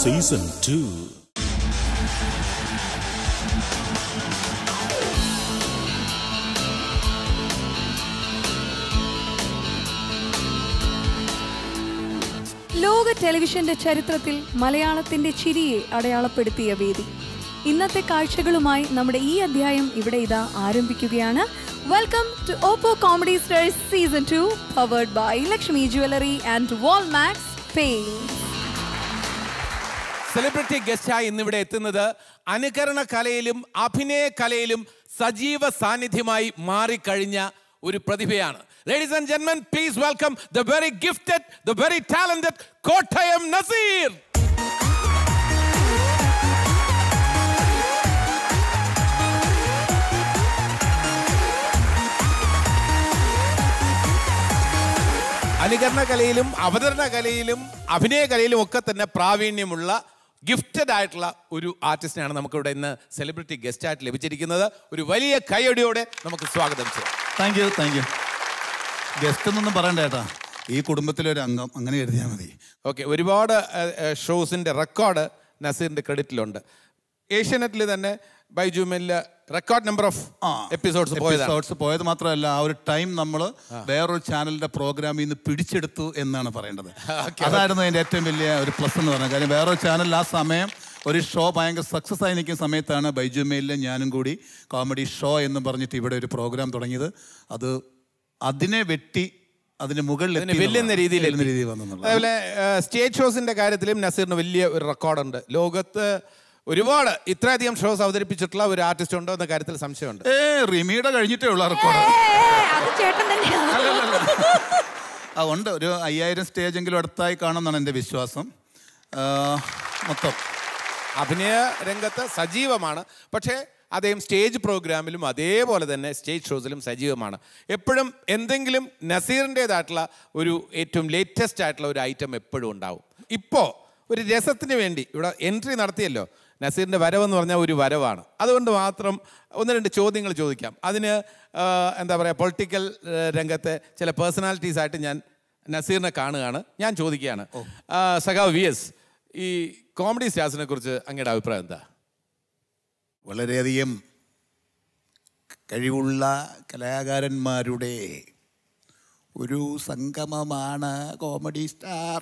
Season two ലോക ടെലിവിഷന്റെ ചരിത്രത്തിൽ മലയാളത്തിന്റെ ചിരിയെ അടയാളപ്പെടുത്തിയ വേദി ഇന്നത്തെ കാഴ്ചകളുമായി നമ്മുടെ ഈ അധ്യായം ഇവിടെ ഇതാ ആരംഭിക്കുകയാണ് welcome to Oppo comedy stars season two powered by Lakshmi jewellery and Walmax pain celebrity ഗസ്റ്റായി ഇന്നിവിടെ എത്തുന്നത് അനുകരണ കലയിലും അഭിനയ കലയിലും സജീവ സാന്നിധ്യമായി മാറിക്കഴിഞ്ഞ ഒരു പ്രതിഭയാണ് ലേഡീസ് ആൻഡ് ജെന്മൻ please welcome the very gifted the very talented Kottayam Nazeer അനുകരണ കലയിലും അവതരണ കലയിലും അഭിനയ കലയിലും ഒക്കെ തന്നെ പ്രാവീണ്യമുള്ള ഗിഫ്റ്റഡ് ആയിട്ടുള്ള ഒരു ആർട്ടിസ്റ്റിനാണ് നമുക്കിവിടെ ഇന്ന് സെലിബ്രിറ്റി ഗസ്റ്റ് ആയിട്ട് ലഭിച്ചിരിക്കുന്നത് ഒരു വലിയ കൈയടിയോടെ നമുക്ക് സ്വാഗതം ചെയ്യാം thank you thank you guest എന്നൊന്നും പറയണ്ട ഏട്ടാ ഈ കുടുംബത്തിലെ ഒരു അംഗം അങ്ങനെ എഴുതിയാൽ മതി ഓക്കെ ഒരുപാട് ഷോസിന്റെ റെക്കോർഡ് നസീറിന്റെ ക്രെഡിറ്റിലുണ്ട് ഏഷ്യാനെറ്റിൽ തന്നെ ബൈജുമില് റെക്കോർഡ് നമ്പർ ഓഫ് എപ്പിസോഡ്സ് പോയതാണ് എപ്പിസോഡ്സ് പോയത് മാത്രമല്ല ആ ഒരു ടൈം നമ്മൾ വേറൊരു ചാനലിന്റെ പ്രോഗ്രാമിൽ നിന്ന് പിടിച്ചെടുത്തു എന്നാണ് പറയേണ്ടത് അതായിരുന്നു അതിന്റെ ഏറ്റവും വലിയ ഒരു പ്ലസ് എന്ന് പറഞ്ഞത് കാര്യം വേറൊരു ചാനലിൽ ആ സമയം ഒരു ഷോ ഭയങ്കര സക്സസ് ആയി നിൽക്കുന്ന സമയത്താണ് ബൈജു മെയിലിലെ ഞാനും കൂടി കോമഡി ഷോ എന്ന് പറഞ്ഞിട്ട് ഇവിടെ ഒരു പ്രോഗ്രാം തുടങ്ങിയത് അത് അതിനെ വെട്ടി അതിന് മുകളിൽ അതിന് വെല്ലുന്ന രീതിയിൽ രീതിയിൽ വന്നു അതേപോലെ സ്റ്റേജ് ഷോസിന്റെ കാര്യത്തിലും നസീറിന് വലിയ ഒരു റെക്കോർഡുണ്ട് ലോകത്ത് ഒരുപാട് ഇത്രയധികം ഷോസ് അവതരിപ്പിച്ചിട്ടുള്ള ഒരു ആർട്ടിസ്റ്റ് ഉണ്ടോ എന്ന കാര്യത്തിൽ സംശയമുണ്ട് ഏ റിമിയുടെ കഴിഞ്ഞിട്ടേ ഉള്ള റെക്കോർഡ് അത് ചേട്ടൻ തന്നെയാണ് ആ ഉണ്ട് ഒരു അയ്യായിരം സ്റ്റേജെങ്കിലും അടുത്തായി കാണുമെന്നാണ് എൻ്റെ വിശ്വാസം ആ, മൊത്തം അഭിനയ രംഗത്ത് സജീവമാണ് പക്ഷേ അദ്ദേഹം സ്റ്റേജ് പ്രോഗ്രാമിലും അതേപോലെ തന്നെ സ്റ്റേജ് ഷോസിലും സജീവമാണ് എപ്പോഴും എന്തെങ്കിലും നസീറിൻ്റെതായിട്ടുള്ള ഒരു ഏറ്റവും ലേറ്റസ്റ്റ് ആയിട്ടുള്ള ഒരു ഐറ്റം എപ്പോഴും ഉണ്ടാവും ഇപ്പോൾ ഒരു രസത്തിന് വേണ്ടി ഇവിടെ എൻട്രി നടത്തിയല്ലോ നസീറിൻ്റെ വരവെന്ന് പറഞ്ഞാൽ ഒരു വരവാണ് അതുകൊണ്ട് മാത്രം ഒന്ന് രണ്ട് ചോദ്യങ്ങൾ ചോദിക്കാം അതിന് ആ, എന്താ പറയുക പൊളിറ്റിക്കൽ രംഗത്തെ ചില പേഴ്സണാലിറ്റീസ് ആയിട്ട് ഞാൻ നസീറിനെ കാണുകയാണ് ഞാൻ ചോദിക്കുകയാണ് ആ, സഖാവ് വി എസ് ഈ കോമഡി സ്റ്റാർസിനെ കുറിച്ച് അങ്ങയുടെ അഭിപ്രായം എന്താ വളരെയധികം കഴിവുള്ള കലാകാരന്മാരുടെ ഒരു സംഗമമാണ് കോമഡി സ്റ്റാർ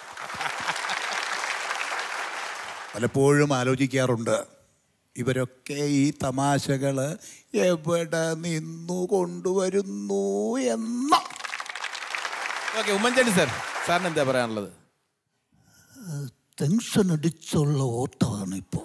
പലപ്പോഴും ആലോചിക്കാറുണ്ട് ഇവരൊക്കെ ഈ തമാശകൾ എവിടെ നിന്നു കൊണ്ടുവരുന്നു എന്ന ഓക്കെ ഉമ്മൻചാണ്ടി സാർ സാറിന് എന്താ പറയാനുള്ളത് ടെൻഷൻ അടിച്ചുള്ള ഓട്ടമാണ് ഇപ്പോൾ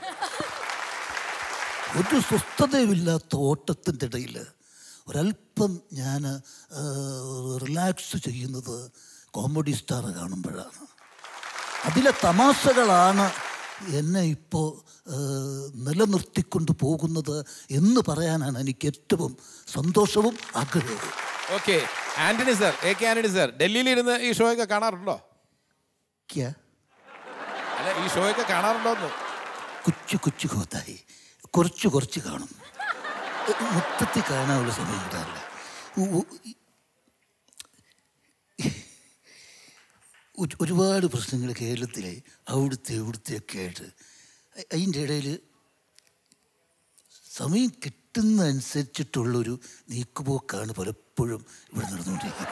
ഒരു സ്വസ്ഥതയുമില്ലാത്ത ഓട്ടത്തിൻ്റെ ഇടയിൽ ഒരല്പം ഞാൻ റിലാക്സ് ചെയ്യുന്നത് കോമഡി സ്റ്റാർ കാണുമ്പോഴാണ് അതിലെ തമാശകളാണ് എന്നെ ഇപ്പോൾ നിലനിർത്തിക്കൊണ്ട് പോകുന്നത് എന്ന് പറയാനാണ് എനിക്ക് ഏറ്റവും സന്തോഷവും ആഗ്രഹവും okay Antony sir A K Antony sir ഡൽഹിയിൽ ഇരുന്ന് ഈ ഷോയൊക്കെ കാണാറുണ്ടോ ക്യാ അല്ല ഈ ഷോയൊക്കെ കാണാറുണ്ടോ എന്ന് കൊച്ചു കൊച്ചു കോത്തായി കുറച്ച് കുറച്ച് കാണും മൊത്തത്തിൽ കാണാനുള്ള സമയം കിട്ടാറില്ല ഉ- ഉ- ഒരു- ഒരുപാട് പ്രശ്നങ്ങൾ കേരളത്തിലെ അവിടുത്തെ ഇവിടുത്തെ ഒക്കെ ആയിട്ട് അ- അതിൻ്റെ ഇടയിൽ സമയം കിട്ടുന്ന അനുസരിച്ചിട്ടുള്ളൊരു നീക്കുപോക്കാണ് പലപ്പോഴും ഇവിടെ നടന്നുകൊണ്ടിരിക്കുന്നത്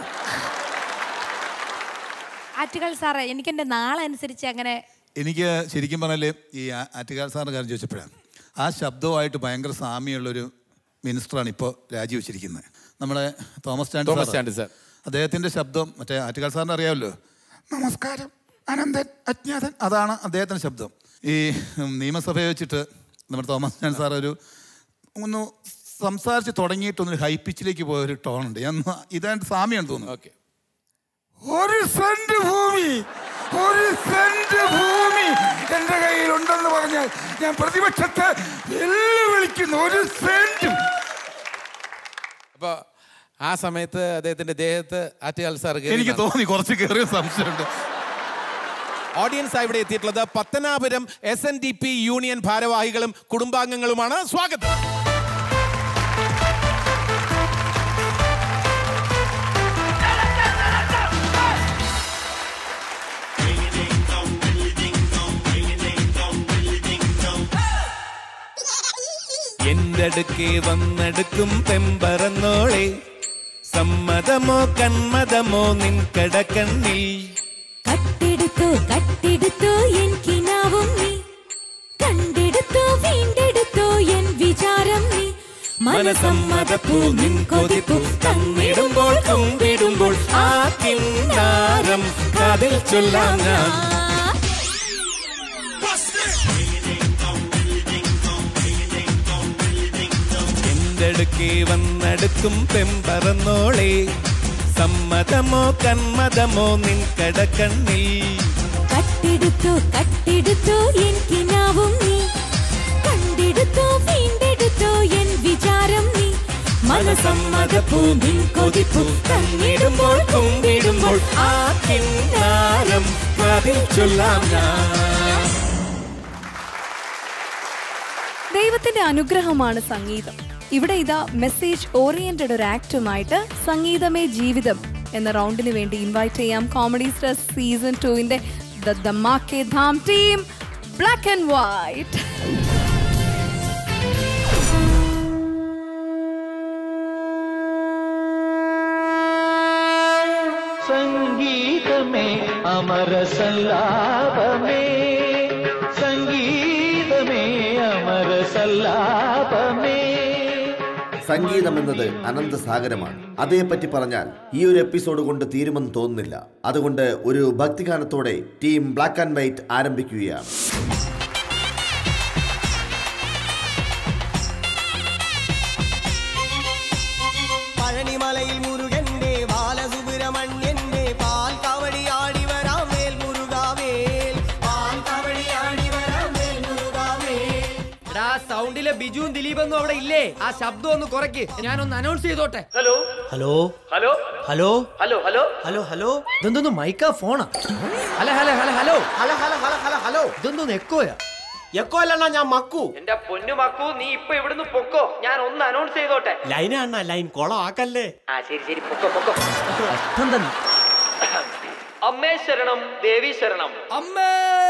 ആറ്റുകൾ സാറേ എനിക്ക് എൻ്റെ നാളനുസരിച്ച് അങ്ങനെ എനിക്ക് ശരിക്കും പറഞ്ഞാൽ ഈ ആ- ആറ്റുകാൽ സാറിൻ്റെ കാര്യം ചോദിച്ചപ്പോഴാണ് ആ ശബ്ദവുമായിട്ട് ഭയങ്കര സാമ്യമുള്ളൊരു മിനിസ്റ്ററാണ് ഇപ്പോൾ രാജിവെച്ചിരിക്കുന്നത് നമ്മുടെ Thomas Chandy Thomas sir. Chandy sir. അദ്ദേഹത്തിൻ്റെ ശബ്ദം മറ്റേ ആറ്റുകാൽ സാറിന് അറിയാമല്ലോ നമസ്കാരം അനന്തൻ അജ്ഞാതൻ അതാണ് അദ്ദേഹത്തിൻ്റെ ശബ്ദം ഈ ഉം, നിയമസഭയെ വെച്ചിട്ട് നമ്മുടെ തോമസ് ചാണ്ടി സാർ ഒരു ഒന്ന് സംസാരിച്ച് തുടങ്ങിയിട്ടൊന്ന് ഹൈ പിച്ചിലേക്ക് പോയ ഒരു ടോണുണ്ട് ഞാൻ ഒന്ന് ഇതായിട്ട് സാമ്യമാണ് തോന്നുന്നു ഓക്കെ ഒരു സെന്റ് ഭൂമി ഒരു സെന്റ് ഭൂമി എന്റെ കയ്യിലുണ്ടെന്ന് പറഞ്ഞാൽ ഞാൻ പ്രതിപക്ഷത്തെ വെല്ലുവിളിക്കുന്നു ഒരു സെന്റ് അപ്പോൾ ആ സമയത്ത് അദ്ദേഹത്തിന്റെ ദേഹത്ത് ആറ്റുകാൽ സാർ കയറി എനിക്ക് എന്നാണ്. തോന്നി കുറച്ച് കയറിയ സംശയമുണ്ട് ഓഡിയൻസ് ഇവിടെ എത്തിയിട്ടുള്ളത് Pathanapuram S N D P union ഭാരവാഹികളും കുടുംബാംഗങ്ങളുമാണ് സ്വാഗതം എന്റെ അടുക്കെ വന്നെടുക്കും പെമ്പറന്നോളെ സമ്മതമോ കന്മതമോ നിൻ കടക്കണ്ണിൽ കട്ടെടുത്തു കട്ടെടുത്തു എൻ കിനാവും നീ കണ്ടെടുത്തു വീണ്ടെടുത്തു എൻ വിചാരം നീ മനസമ്മതപ്പൂ നിൻ കൊതിപ്പൂ തന്നിടുമ്പോൾ കുമ്പിടുമ്പോൾ ആ കിന്നാരം കാതിൽ ചൊല്ലാം ഞാൻ എന്റെ അടുക്കെ വന്നെടുക്കും പെമ്പറന്നോളെ സമ്മതമോ കന്മതമോ നിൻ കടക്കണ്ണിൽ കട്ടെടുത്തു കട്ടെടുത്തു എൻ കിനാവും നീ കണ്ടെടുത്തു വീണ്ടെടുത്തു എൻ വിചാരം നീ മനസമ്മതപ്പൂ നിൻ കൊതിപ്പൂ തന്നിടുമ്പോൾ കുമ്പിടുമ്പോൾ ആ കിന്നാരം കാതിൽ ചൊല്ലാം ഞാൻ ദൈവത്തിന്റെ അനുഗ്രഹമാണ് സംഗീതം ഇവിടെ ഇതാ മെസ്സേജ് ഓറിയന്റഡ് ഒരു ആക്ടുമായിട്ട് സംഗീതമേ ജീവിതം എന്ന റൗണ്ടിന് വേണ്ടി ഇൻവൈറ്റ് ചെയ്യാം കോമഡി സ്റ്റാർ സീസൺ ടുവിന്റെ ദമാക്കെ ധാം ടീം ബ്ലാക്ക് ആൻഡ് വൈറ്റ് സംഗീതമേ അമര സല്ലാപമേ സംഗീതമേ അമര സല്ലാപമേ സംഗീതം എന്നത് അനന്തസാഗരമാണ് അതേപ്പറ്റി പറഞ്ഞാൽ ഈ ഒരു എപ്പിസോഡ് കൊണ്ട് തീരുമെന്ന് തോന്നുന്നില്ല അതുകൊണ്ട് ഒരു ഭക്തിഗാനത്തോടെ ടീം ബ്ലാക്ക് ആൻഡ് വൈറ്റ് ആരംഭിക്കുകയാണ് പഴനിമലയിൽ മുരുകന്റെ ബാലസുബ്രഹ്മണ്യന്റെ പാൽ കവടി ആടി വരാം വേൽ മുരുകാവേൽ പാൽ കവടി ആടി വരാം വേൽ മുരുകാവേൽ എടാ സൗണ്ടിലെ ബിജുവും ദിലീപൊന്നും അവിടെ ഇല്ലേ ആ ശബ്ദം ഒന്ന് കുറയ്ക്ക് ഞാനൊന്ന് അനൗൺസ് ചെയ്തോട്ടെ hello hello hello hello hello hello hello hello ഇതെന്തോന്ന് മൈക്കാ ഫോണാ hello hello hello hello hello hello hello hello hello ഇതെന്തോന്ന് എക്കോയാ എക്കോ അല്ലണ്ണ ഞാൻ മക്കു എന്റെ പൊന്നു മക്കു നീ ഇപ്പൊ ഇവിടുന്ന് പൊക്കോ ഞാൻ ഒന്ന് അനൗൺസ് ചെയ്തോട്ടെ ലൈന അണ്ണ ലൈൻ കൊളം ആക്കല്ലേ ആ ശരി ശരി പൊക്കോ പൊക്കോ അമ്മേ ശരണം ദേവി ശരണം അമ്മേ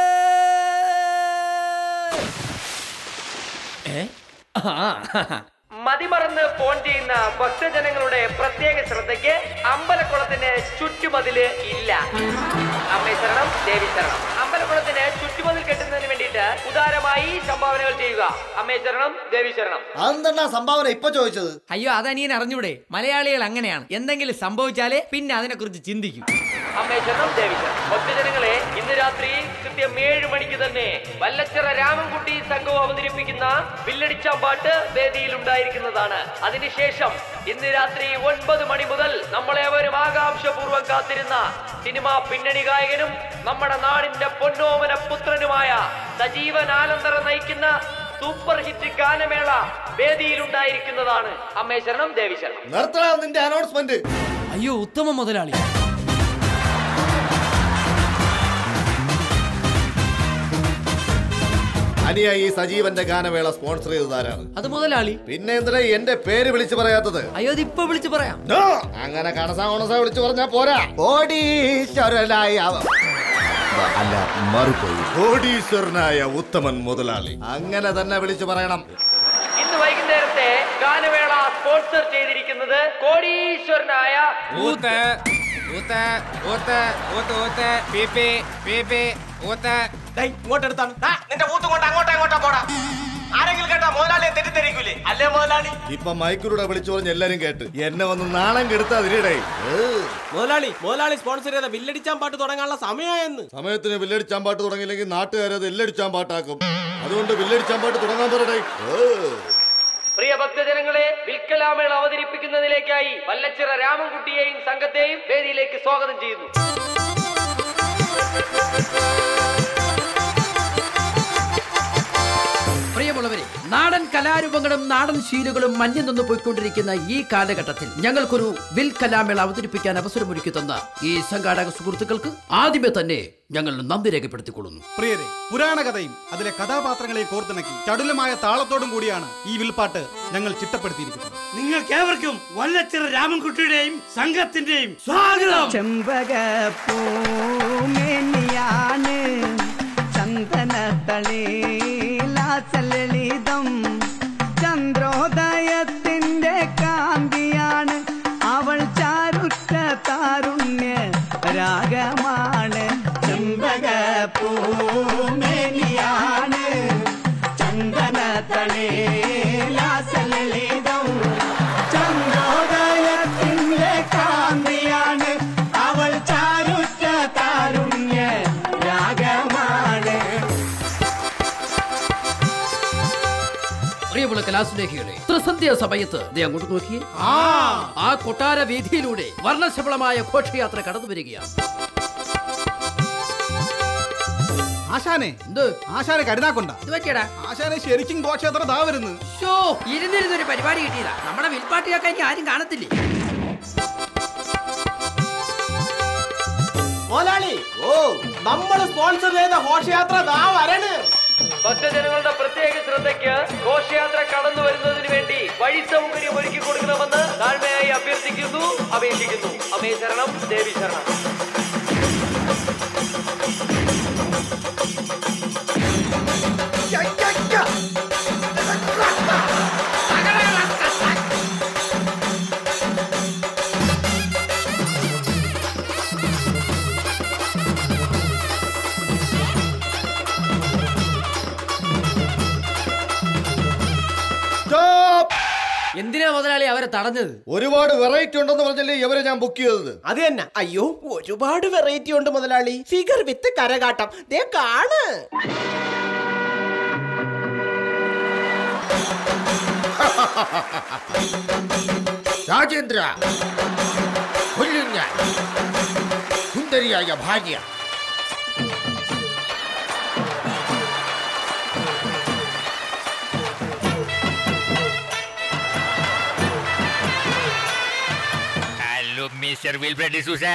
മതിമറന്ന് ഫോൺ ചെയ്യുന്ന ഭക്തജനങ്ങളുടെ പ്രത്യേക ശ്രദ്ധയ്ക്ക് അമ്പലക്കുളത്തിന് ചുറ്റുമതില് ഇല്ല അമ്മേ ശരണം ദേവി ശരണം അമ്പലക്കുളത്തിന് ചുറ്റുമതിൽ കെട്ടുന്നതിന് വേണ്ടിയിട്ട് ഉദാരമായി സംഭാവനകൾ ചെയ്യുക അമ്മേ ശരണം ദേവി ശരണം അതെന്താ സംഭാവന ഇപ്പൊ ചോദിച്ചത് അയ്യോ അതനിയൻ അറിഞ്ഞൂടെ മലയാളികൾ അങ്ങനെയാണ് എന്തെങ്കിലും സംഭവിച്ചാലേ പിന്നെ അതിനെ കുറിച്ച് ചിന്തിക്കും അമ്മേ ശരണം ദേവി ശരണം ഭക്തജനങ്ങളെ ഇന്ന് രാത്രി കൃത്യം ഏഴ് മണിക്ക് തന്നെ വല്ലച്ചിറ രാമൻകുട്ടി സംഘവും അവതരിപ്പിക്കുന്ന വില്ലടിച്ചാമ്പാട്ട് വേദിയിൽ ഉണ്ടായിരിക്കുന്നതാണ് അതിനുശേഷം ഇന്ന് രാത്രി ഒൻപത് മണി മുതൽ നമ്മളേവരും ആകാംക്ഷപൂർവ്വം കാത്തിരുന്ന സിനിമാ പിന്നണി ഗായകനും നമ്മുടെ നാടിന്റെ പൊന്നോമന പുത്രനുമായ സജീവൻ ആനന്ദറ നയിക്കുന്ന സൂപ്പർ ഹിറ്റ് ഗാനമേള വേദിയിൽ ഉണ്ടായിരിക്കുന്നതാണ് അമ്മേ ശരണം ദേവി ശരണം നിർത്തണം നിന്റെ അനൗൺസ്മെന്റ് അയ്യോ ഉത്തമ മുതലാളി അനിയ ഈ സജീവന്റെ ഗാനമേള സ്പോൺസർ ചെയ്തതാരാണ് അത് മുതലാളി പിന്നെ എന്തിനാ എന്റെ പേര് വിളിച്ചു പറയാത്തത് അയ്യോ ഇത് ഇപ്പൊ വിളിച്ചു പറയാം No! അങ്ങനെ കണസ കൊണസ വിളിച്ചു പറഞ്ഞാ പോരാ കോടീശ്വരനായ അവ- അല്ല മറുപോയി കോടീശ്വരനായ ഉത്തമൻ മുതലാളി അങ്ങനെ തന്നെ വിളിച്ചു പറയണം ഇന്ന് വൈകുന്നേരത്തെ ഗാനമേള സ്പോൺസർ ചെയ്തിരിക്കുന്നത് കോടീശ്വരനായ ഊത്ത് ഊത്ത് ഊത്ത് ഊത്ത് ഊത്ത് പീപ്പി പീപ്പി ഊത്ത് ഇങ്ങോട്ടെടുത്താണ് നിന്റെ ഊത്തും കൊണ്ട് അങ്ങോട്ടോ ഇങ്ങോട്ടോ പോടാ ആരെങ്കിലും കേട്ടാ മുതലാളിയെ തെറ്റിദ്ധരിക്കൂലേ അല്ലേ മുതലാളി ഇപ്പൊ മൈക്കിലൂടെ വിളിച്ചു പറഞ്ഞ് എല്ലാരും കേട്ട് എന്നെ വന്ന് നാണം കെടുത്താ അതിനിടെ മുതലാളി മുതലാളി സ്പോൺസർ ചെയ്ത ബില്ലടിച്ചാൻ പാട്ട് തുടങ്ങാനുള്ള സമയമായെന്ന് സമയത്തിന് വില്ലടിച്ചാൻ പാട്ട് തുടങ്ങിയില്ലെങ്കിൽ നാട്ടുകാരത് എല്ലടിച്ചാൻ പാട്ടാക്കും അതുകൊണ്ട് വില്ലടിച്ചാൻ പാട്ട് തുടങ്ങാൻ പറയടേ പ്രിയ ഭക്തജനങ്ങളെ വിൽക്കലാമേള അവതരിപ്പിക്കുന്നതിലേക്കായി വല്ലച്ചിറ രാമൻകുട്ടിയെയും സംഘത്തെയും വേദിയിലേക്ക് സ്വാഗതം ചെയ്യുന്നു പ്രിയമുള്ളവരെ നാടൻ കലാരൂപങ്ങളും നാടൻ ശീലുകളും മഞ്ഞു നിന്ന് പോയിക്കൊണ്ടിരിക്കുന്ന ഈ കാലഘട്ടത്തിൽ ഞങ്ങൾക്കൊരു വിൽ കലാമേള അവതരിപ്പിക്കാൻ അവസരമൊരുക്കി തന്ന ഈ സംഘാടക സുഹൃത്തുക്കൾക്ക് ആദ്യമേ തന്നെ ഞങ്ങൾ നന്ദി രേഖപ്പെടുത്തിക്കൊള്ളുന്നു പ്രിയരെ പുരാണ കഥയും അതിലെ കഥാപാത്രങ്ങളെ കോർത്തിണക്കി ചടുലമായ താളത്തോടും കൂടിയാണ് ഈ വിൽപ്പാട്ട് ഞങ്ങൾ ചിട്ടപ്പെടുത്തിയിരിക്കുന്നത് നിങ്ങൾക്കേവർക്കും വല്ലച്ചിറ രാമൻകുട്ടിയുടെയും സംഘത്തിന്റെയും സ്വാഗതം ചെമ്പകപ്പൂമേനിയാണ് ചന്ദന തളീലാസലളിതം ചന്ദ ചന്ദ്രോദയത്തിന്റെ കാന്തിയാണ് അവൾ ചാരുറ്റ താരുണ്യ രാഗമാണ് ചെമ്പക പൂമേനിയാണ് ചന്ദന തളേലാസലളിതം ചന്ദ്രോദയത്തിന്റെ കാന്തിയാണ് അവൾ ചാരുറ്റ താരുണ്യ രാഗമാണ് പ്രിയമുള്ള കലാസ്നേഹികളെ ത്രിസന്ധ്യ സമയത്ത് ദേ അങ്ങോട്ട് നോക്കിയേ ആ കൊട്ടാര വീതിയിലൂടെ വർണ്ണശബളമായ ഘോഷയാത്ര കടന്നു വരികയാണ് ആശാനെ എന്ത് ആശാനെ കരുതാക്കൊണ്ട ഇത് പറ്റിയടാ ആശാനെ ശരിക്കും ഘോഷയാത്ര ദാ വരുന്നു ഷോ ഇരുന്നിരുന്നൊരു പരിപാടി കിട്ടിയതാ നമ്മുടെ വിൽപ്പാട്ടിയൊക്കെ ഇനി ആരും കാണത്തില്ലേ മോലാളി ഓ നമ്മൾ സ്പോൺസർ ചെയ്ത ഘോഷയാത്ര ദാ വരണ് ഭക്തജനങ്ങളുടെ പ്രത്യേക ശ്രദ്ധയ്ക്ക് ഘോഷയാത്ര കടന്നു വരുന്നതിന് വേണ്ടി വഴി സൗകര്യം ഒരുക്കി കൊടുക്കണമെന്ന് താഴ്മയായി അഭ്യർത്ഥിക്കുന്നു അപേക്ഷിക്കുന്നു അമേ ശരണം ദേവി ശരണം എന്തിനാ മുതലാളി അവരെ തടഞ്ഞത് ഒരുപാട് വെറൈറ്റി ഉണ്ടെന്ന് പറഞ്ഞല്ലേ ഇവരെ ഞാൻ ബുക്ക് ചെയ്തത് അത് തന്നെ അയ്യോ ഒരുപാട് വെറൈറ്റി ഉണ്ട് മുതലാളി ഫിഗർ വിത്ത് കരകാട്ടം ദേ കാണ് രാജേന്ദ്ര കൊല്ലും ഞാൻ സുന്ദരിയായ ഭാര്യ ഹലോ മിസ്റ്റർ വിൽബ്രഡ് ഡിസൂസ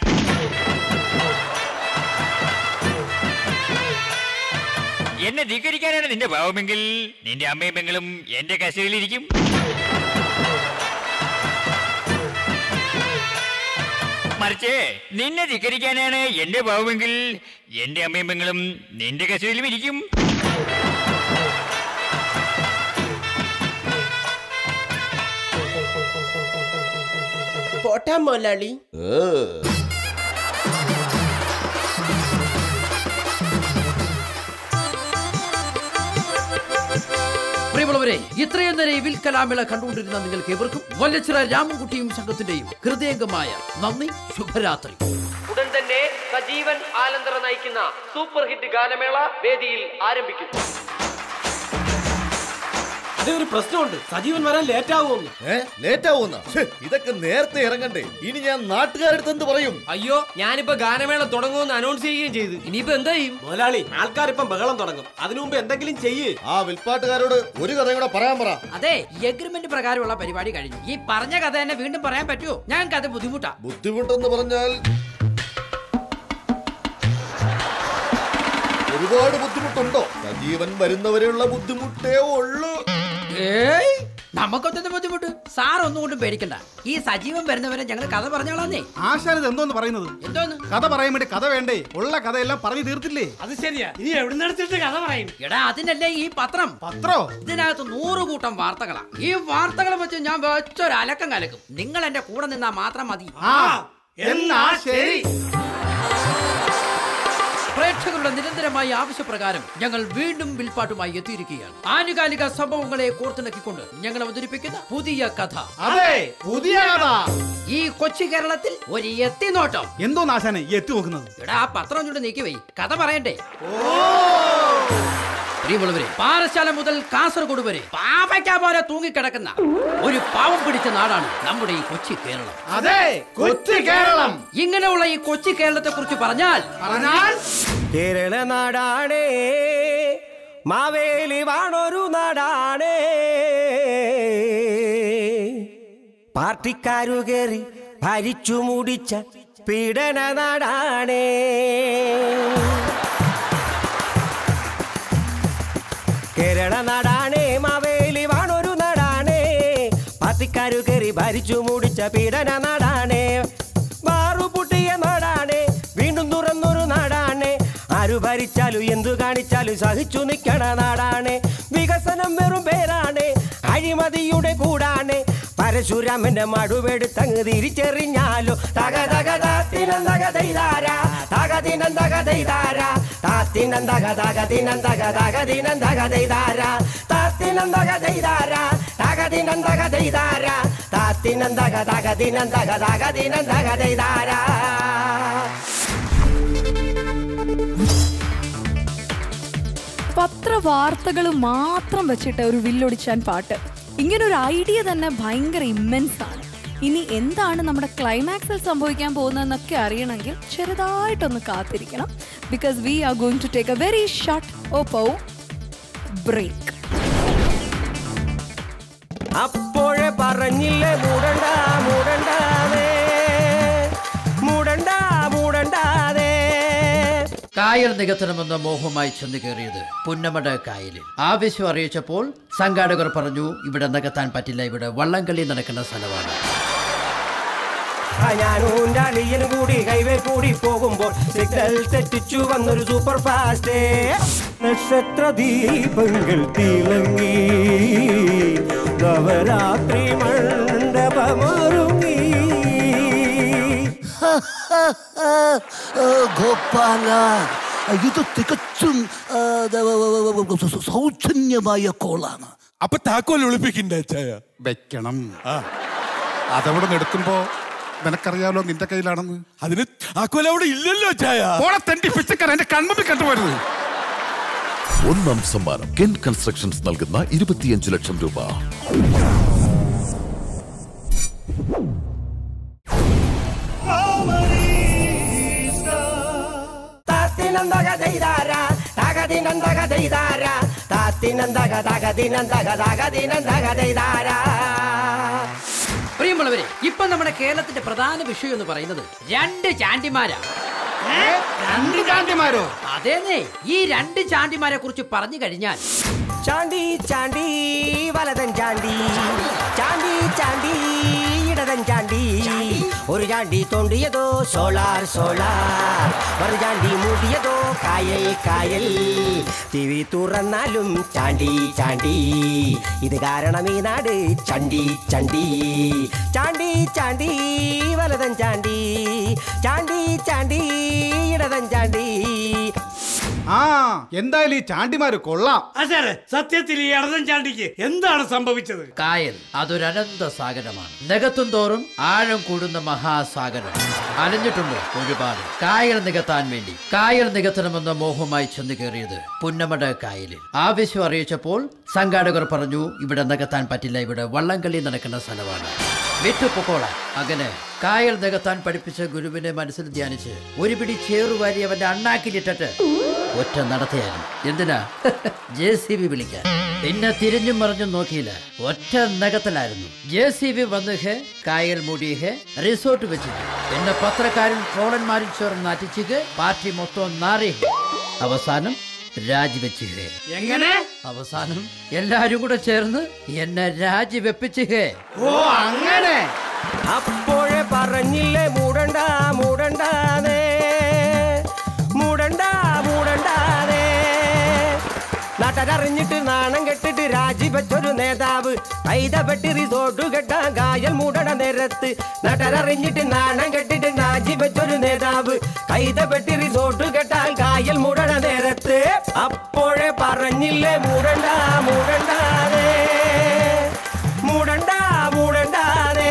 എന്നെ ധിക്കരിക്കാനാണ് നിന്റെ ഭാവമെങ്കിൽ നിന്റെ അമ്മയും പെങ്ങളും എന്റെ കസ്റ്റഡിയിലിരിക്കും മറിച്ച് നിന്നെ ധിക്കരിക്കാനാണ് എന്റെ ഭാവമെങ്കിൽ എന്റെ അമ്മയും പെങ്ങളും നിന്റെ കസ്റ്റഡിയിലും ഇരിക്കും പോട്ടാ മുതലാളി പ്രിയമുള്ളവരെ ഇത്രയും നേരം ഈ വിൽക്കലാമിള കണ്ടുകൊണ്ടിരുന്ന നിങ്ങൾക്ക് ഏവർക്കും വല്ലച്ചിറ രാമൻകുട്ടിയും സംഘത്തിന്റെയും ഹൃദയംഗമായ നന്ദി ശുഭരാത്രി ഉടൻ തന്നെ സജീവൻ ആലന്തറ നയിക്കുന്ന സൂപ്പർ ഹിറ്റ് ഗാനമേള വേദിയിൽ ആരംഭിക്കുന്നു അതേ ഒരു പ്രശ്നമുണ്ട് സജീവൻ വരാൻ ലേറ്റ് ആവുമെന്ന് ഏ ലേറ്റ് ആവുന്ന ഇതൊക്കെ നേരത്തെ ഇറങ്ങണ്ടേ ഇനി ഞാൻ നാട്ടുകാരടുത്ത് എന്ത് പറയും അയ്യോ ഞാനിപ്പോ ഗാനമേള തുടങ്ങുമെന്ന് അനൗൺസ് ചെയ്യുകയും ചെയ്തു ഇനിയിപ്പോ എന്താ ചെയ്യും മുതലാളി ആൾക്കാരിപ്പം ബഹളം തുടങ്ങും അതിനു മുമ്പ് എന്തെങ്കിലും ചെയ്യ് ആ വിൽപ്പാട്ടുകാരോട് ഒരു കഥയും കൂടെ പറയാൻ പറ അതെ എഗ്രിമെന്റ് പ്രകാരമുള്ള പരിപാടി കഴിഞ്ഞു ഈ പറഞ്ഞ കഥ തന്നെ വീണ്ടും പറയാൻ പറ്റുമോ ഞങ്ങൾക്ക് അത് ബുദ്ധിമുട്ടാ ബുദ്ധിമുട്ടെന്ന് പറഞ്ഞാൽ ഒരുപാട് ബുദ്ധിമുട്ടുണ്ടോ സജീവൻ വരുന്നവരെയുള്ള ബുദ്ധിമുട്ടേ ഉള്ളൂ ഏയ് നമുക്കൊന്നും ബുദ്ധിമുട്ട് സാർ ഒന്നും കൊണ്ടും പേടിക്കണ്ട ഈ സജീവൻ വരുന്നവരെ ഞങ്ങൾ കഥ പറഞ്ഞോളാന്നേ ആശാൻ ഇത് എന്തോന്ന് പറയുന്നത് എന്തോന്ന് കഥ പറയാൻ വേണ്ടി കഥ വേണ്ടേ ഉള്ള കഥയെല്ലാം പറഞ്ഞു തീർത്തില്ലേ അത് ശരിയാ ഇനി എവിടെ നടത്തിട്ട് കഥ പറയും എടാ അതിനല്ലേ ഈ പത്രം പത്രോ ഇതിനകത്ത് നൂറ് കൂട്ടം വാർത്തകളാ ഈ വാർത്തകൾ വെച്ച് ഞാൻ വെച്ചൊരു അലക്കം കലക്കും നിങ്ങൾ എന്റെ കൂടെ നിന്നാ മാത്രം മതി ആ എന്നാ ശരി പ്രേക്ഷകരുടെ നിരന്തരമായ ആവശ്യപ്രകാരം ഞങ്ങൾ വീണ്ടും വിൽപ്പാട്ടുമായി എത്തിയിരിക്കുകയാണ് ആനുകാലിക സംഭവങ്ങളെ കോർത്തിണക്കിക്കൊണ്ട് ഞങ്ങൾ അവതരിപ്പിക്കുന്ന പുതിയ കഥ അതെ പുതിയ കഥ ഈ കൊച്ചു കേരളത്തിൽ ഒരു എത്തിനോട്ടം എന്തോ നാശാനെ ഈ എത്തി നോക്കുന്നത് എടാ ആ പത്രം ചൂട് നീക്കി വൈ കഥ പറയണ്ടേ പ്രിയമുള്ളവരെ പാറശാല മുതൽ കാസർഗോഡ് വരെ പാവയ്ക്ക പോലെ തൂങ്ങിക്കിടക്കുന്ന ഒരു പാവം പിടിച്ച നാടാണ് നമ്മുടെ ഈ കൊച്ചി കേരളം അതെ കൊച്ചു കേരളം ഇങ്ങനെയുള്ള ഈ കൊച്ചി കേരളത്തെ കുറിച്ച് പറഞ്ഞാൽ പറഞ്ഞാൽ കേരള നാടാണേ മാവേലി വാണൊരു നാടാണേ പാർട്ടിക്കാരു കയറി ഭരിച്ചു മുടിച്ച പീഡന നാടാണേ കേരള നാടാണേ മാവേലി വാണൊരു നാടാണേ പാർട്ടിക്കാരു കയറി ഭരിച്ചു മുടിച്ച പീഡന നാടാണേ ബാറു പൊട്ടിയ നാടാണേ വീണ്ടും തുറന്നൊരു നാടാണേ ആരു ഭരിച്ചാലും എന്തു കാണിച്ചാലും സഹിച്ചു നിൽക്കണ നാടാണ് വികസനം വെറും പേരാണ് അഴിമതിയുടെ കൂടാണ് പരശുരാമന്റെ മടുവെടുത്തങ്ങ് തിരിച്ചെറിഞ്ഞാലോ തക തക താത്തിനന്തക തൈതാര തകതിനന്തക തൈതാര താത്തിനന്തക തകതിനന്തക തകതിനന്തക തൈതാര താത്തിനന്തക തൈതാര തകതിനന്തക തൈതാര താത്തിനന്തക തകതിനന്തക തകതിനന്തക തൈതാര പത്രവാർത്തകൾ മാത്രം വെച്ചിട്ട് ഒരു വില്ലൊടിച്ചാൻ പാട്ട് ഇങ്ങനെ ഒരു ഐഡിയ തന്നെ ഭയങ്കര ഇമ്മൻസ് ആണ് ഇനി എന്താണ് നമ്മുടെ ക്ലൈമാക്സിൽ സംഭവിക്കാൻ പോകുന്നതെന്നൊക്കെ അറിയണമെങ്കിൽ ചെറുതായിട്ടൊന്ന് കാത്തിരിക്കണം because we are going to take a very short Oppo break അപ്പോഴേ പറഞ്ഞില്ലേ മൂടണ്ട മൂടണ്ടാതെ മൂടണ്ട മൂടണ്ടാതെ കായൽ നികത്തണമെന്ന മോഹമായി ചെന്ന് കയറിയത് പുന്നമട കായലിൽ ആവശ്യം അറിയിച്ചപ്പോൾ സംഘാടകർ പറഞ്ഞു ഇവിടെ നികത്താൻ പറ്റില്ല ഇവിടെ വള്ളംകളി നടക്കുന്ന സ്ഥലമാണ് ആ ഞാനും അളിയനും കൂടി ഹൈവേ കൂടി പോകുമ്പോൾ സിഗ്നൽ തെറ്റിച്ചു വന്നൊരു സൂപ്പർ ഫാസ്റ്റ് നക്ഷത്ര ദീപങ്ങൾ തിളങ്ങി നവരാത്രി മണ്ഡപമൊരുങ്ങി ഗോപാല ഇത് തികച്ചും ആ, ദ- വ- വ- വ- വ- സ- സൗജന്യമായ കോളാണ് അപ്പൊ താക്കോൽ ഒളിപ്പിക്കണ്ടേ അച്ചായ വെക്കണം അതവിടെ നിന്ന് എടുക്കുമ്പോ നിനക്കറിയാലോ നിന്റെ കയ്യിലാണെന്ന് അതിന് താക്കോൽ അവിടെ ഇല്ലല്ലോ അച്ചായ ഓളെ തെണ്ടി പിച്ചക്കാരൻ എന്റെ കൺമുമ്പിൽ കണ്ടുപോരുത് ഒന്നാം സമ്മാനം കെൻ കൺസ്ട്രക്ഷൻസ് നൽകുന്ന ഇരുപത്തിയഞ്ച് ലക്ഷം രൂപ താത്തിനന്തക ദൈതാര തകതിനന്തക ദൈതാര താത്തിനന്തക തകതിനന്തക തകതിനന്തക ദൈതാര പ്രിയമുള്ളവരെ ഇപ്പൊ നമ്മുടെ കേരളത്തിന്റെ പ്രധാന വിഷയം എന്ന് പറയുന്നത് രണ്ട് ചാണ്ടിമാരാ രണ്ട് ചാണ്ടിമാരോ അതേന്നേ ഈ രണ്ട് ചാണ്ടിമാരെ കുറിച്ച് പറഞ്ഞു കഴിഞ്ഞാൽ ചാണ്ടി ചാണ്ടി വലതൻ ചാണ്ടി ചാണ്ടി ചാണ്ടി ഇടതൻ ചാണ്ടി ഒരു ചാണ്ടി തോണ്ടിയതോ സോളാർ സോളാർ ഒരു ചാണ്ടി മൂടിയതോ കായൽ കായൽ ടി വി തുറന്നാലും ചാണ്ടി ചാണ്ടി ഇത് കാരണം ഈ നാട് ചണ്ടി ചണ്ടി ചാണ്ടി ചാണ്ടി വലതൻ ചാണ്ടി ചാണ്ടി ചാണ്ടി ഇടതൻ ചാണ്ടി ആ എന്തായാലും ഈ ചാണ്ടിമാര് കൊള്ളാം അതെ സത്യത്തിൽ ഈ ഇടതൻ ചാണ്ടിക്ക് എന്താണ് സംഭവിച്ചത് കായൽ അതൊരു അനന്ത സാഗരമാണ് നികത്തും തോറും ആഴം കൂടുന്ന മഹാസാഗരം അലഞ്ഞിട്ടുണ്ട് ഒരുപാട് കായൽ നികത്താൻ വേണ്ടി കായൽ നികത്തണമെന്ന മോഹമായി ചെന്ന് കയറിയത് പുന്നമട കായലിൽ ആവശ്യം അറിയിച്ചപ്പോൾ സംഘാടകർ പറഞ്ഞു ഇവിടെ നികത്താൻ പറ്റില്ല ഇവിടെ വള്ളംകളി നടക്കുന്ന സ്ഥലമാണ് വിട്ടുപൊക്കോള അങ്ങനെ കായൽ നികത്താൻ പഠിപ്പിച്ച ഗുരുവിനെ മനസ്സിൽ ധ്യാനിച്ച് ഒരു പിടി ചേറുവാരി അവന്റെ അണ്ണാക്കിലിട്ടിട്ട് ഒറ്റ നടത്തിയായിരുന്നു എന്തിനാ ജെ സി ബി വിളിക്കാൻ പിന്നെ തിരിഞ്ഞും മറിഞ്ഞും നോക്കിയില്ല ഒറ്റ നഗത്തിലായിരുന്നു ജെ സി ബി വന്ന് ഹെ കായൽ മൂടി ഹെ റിസോർട്ട് വെച്ചു പിന്നെ പത്രക്കാരും ട്രോളന്മാരും ചേർന്ന് നാറ്റിച്ച് പാർട്ടി മൊത്തം നാറി ഹെ. അവസാനം രാജിവെച്ച് ഹേ എങ്ങനെ അവസാനം എല്ലാരും കൂടെ ചേർന്ന് എന്നെ രാജിവെപ്പിച്ച് ഹേ ഓ അങ്ങനെ അപ്പോഴേ പറഞ്ഞില്ലേ മൂടണ്ട മൂടണ്ടാതെ മൂടണ്ട മൂടണ്ടാതെ നാട്ടരറിഞ്ഞിട്ട് നാണം കെട്ടിട്ട് രാജിവെച്ചൊരു നേതാവ് കൈതപ്പെട്ടി റിസോർട്ട് കെട്ടാൻ കായൽ മൂടണ നേരത്ത് നാട്ടരറിഞ്ഞിട്ട് നാണം കെട്ടിട്ട് രാജിവെച്ചൊരു നേതാവ് കൈതപ്പെട്ടി റിസോർട്ട് കെട്ടാൻ കായൽ മൂടണ നേരത്ത് അപ്പോഴേ പറഞ്ഞില്ലേ മൂടണ്ട മൂടണ്ടാതെ മൂടണ്ട മൂടണ്ടാതെ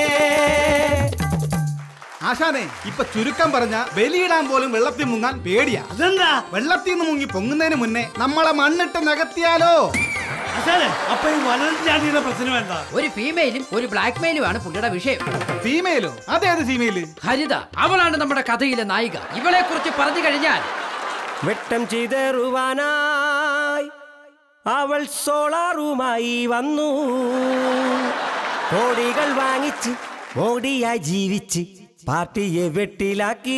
ആശാനെ ഇപ്പൊ ചുരുക്കം പറഞ്ഞ ബലിയിടാൻ പോലും വെള്ളത്തിൽ മുങ്ങാൻ പേടിയാ അതെന്താ വെള്ളത്തിൽ നിന്ന് മുങ്ങി പൊങ്ങുന്നതിന് മുന്നേ നമ്മളെ മണ്ണിട്ട് നികത്തിയാലോ അതെ അപ്പൊ ഈ വലതൻ ചാണ്ടിയുടെ പ്രശ്നം എന്താ ഒരു ഫീമെയിലും ഒരു ബ്ലാക്ക് മെയിലുമാണ് പുള്ളിയുടെ വിഷയം ഫീമെയിലോ അതേത് ഫീമെയില് ഹരിത അവളാണ് നമ്മുടെ കഥയിലെ നായിക ഇവളെ കുറിച്ച് പറഞ്ഞു കഴിഞ്ഞാൽ വെട്ടം ചെയ്തറുവാനായി അവൾ സോളാറുമായി വന്നു കോടികൾ വാങ്ങിച്ച് മോടിയായി ജീവിച്ച് പാർട്ടിയെ വെട്ടിലാക്കി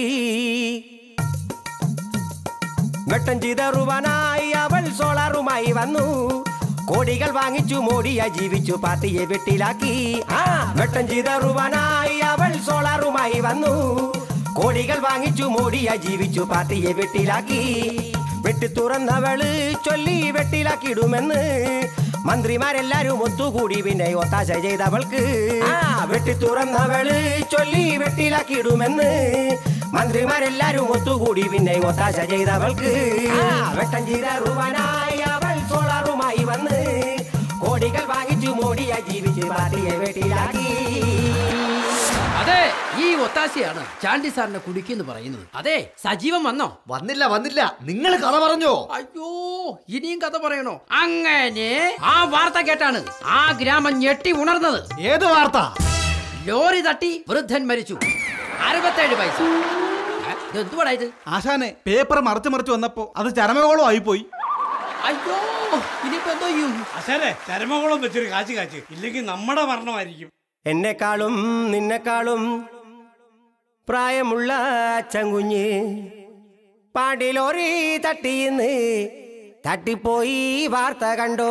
വെട്ടം ചെയ്തറുവാനായി അവൾ സോളാറുമായി വന്നു കോടികൾ വാങ്ങിച്ചു മോടിയായി ജീവിച്ചു പാർട്ടിയെ വെട്ടിലാക്കി ആ വെട്ടം ചെയ്തറുവാനായി അവൾ സോളാറുമായി വന്നു കോടികൾ വാങ്ങിച്ചു മോടിയായി ജീവിച്ചു പാർട്ടിയെ വെട്ടിലാക്കി വെട്ടി തുറന്നവള് ചൊല്ലി വെട്ടിലാക്കിയിടുമെന്ന് മന്ത്രിമാരെല്ലാരും ഒത്തുകൂടി പിന്നെ ഒത്താശ ചെയ്തവൾക്ക് ആ വെട്ടി തുറന്നവള് ചൊല്ലി വെട്ടിലാക്കിയിടുമെന്ന് മന്ത്രിമാരെല്ലാരും ഒത്തുകൂടി പിന്നെ ഒത്താശ ചെയ്തവൾക്ക് ആ വെട്ടം ചെയ്ത റുവാനായി അവൾ സോളാറുമായി വന്ന് കോടികൾ വാങ്ങിച്ചു മോടിയായി ജീവിച്ച് പാർട്ടിയെ വെട്ടിലാക്കി അതെ ഈ ഒത്താശയാണ് ചാണ്ടി സാറിനെ കുടിക്കെന്ന് പറയുന്നത് അതെ സജീവൻ വന്നോ വന്നില്ല വന്നില്ല നിങ്ങൾ കഥ പറഞ്ഞോ അയ്യോ ഇനിയും കഥ പറയണോ അങ്ങനെ ആ വാർത്ത കേട്ടാണ് ആ ഗ്രാമം ഞെട്ടി ഉണർന്നത് ഏത് വാർത്ത ലോറി തട്ടി വൃദ്ധൻ മരിച്ചു അറുപത്തേഴ് വയസ്സ് ഏ, ഇത് എന്തുവാടാ ഇത് ആശാനെ പേപ്പർ മറിച്ച് മറിച്ച് വന്നപ്പോ അത് ചരമകോളം ആയിപ്പോയി അയ്യോ ഇനിയിപ്പോ എന്തോ ചെയ്യും അശാനെ ചരമകുളം വെച്ചൊരു കാച്ചി കാച്ച് ഇല്ലെങ്കിൽ നമ്മുടെ മരണമായിരിക്കും എന്നെക്കാളും നിന്നെക്കാളും പ്രായമുള്ള ചങ്കുഞ്ഞ് പാടിലോറി തട്ടിയിന്ന് തട്ടിപ്പോയി വാർത്ത കണ്ടോ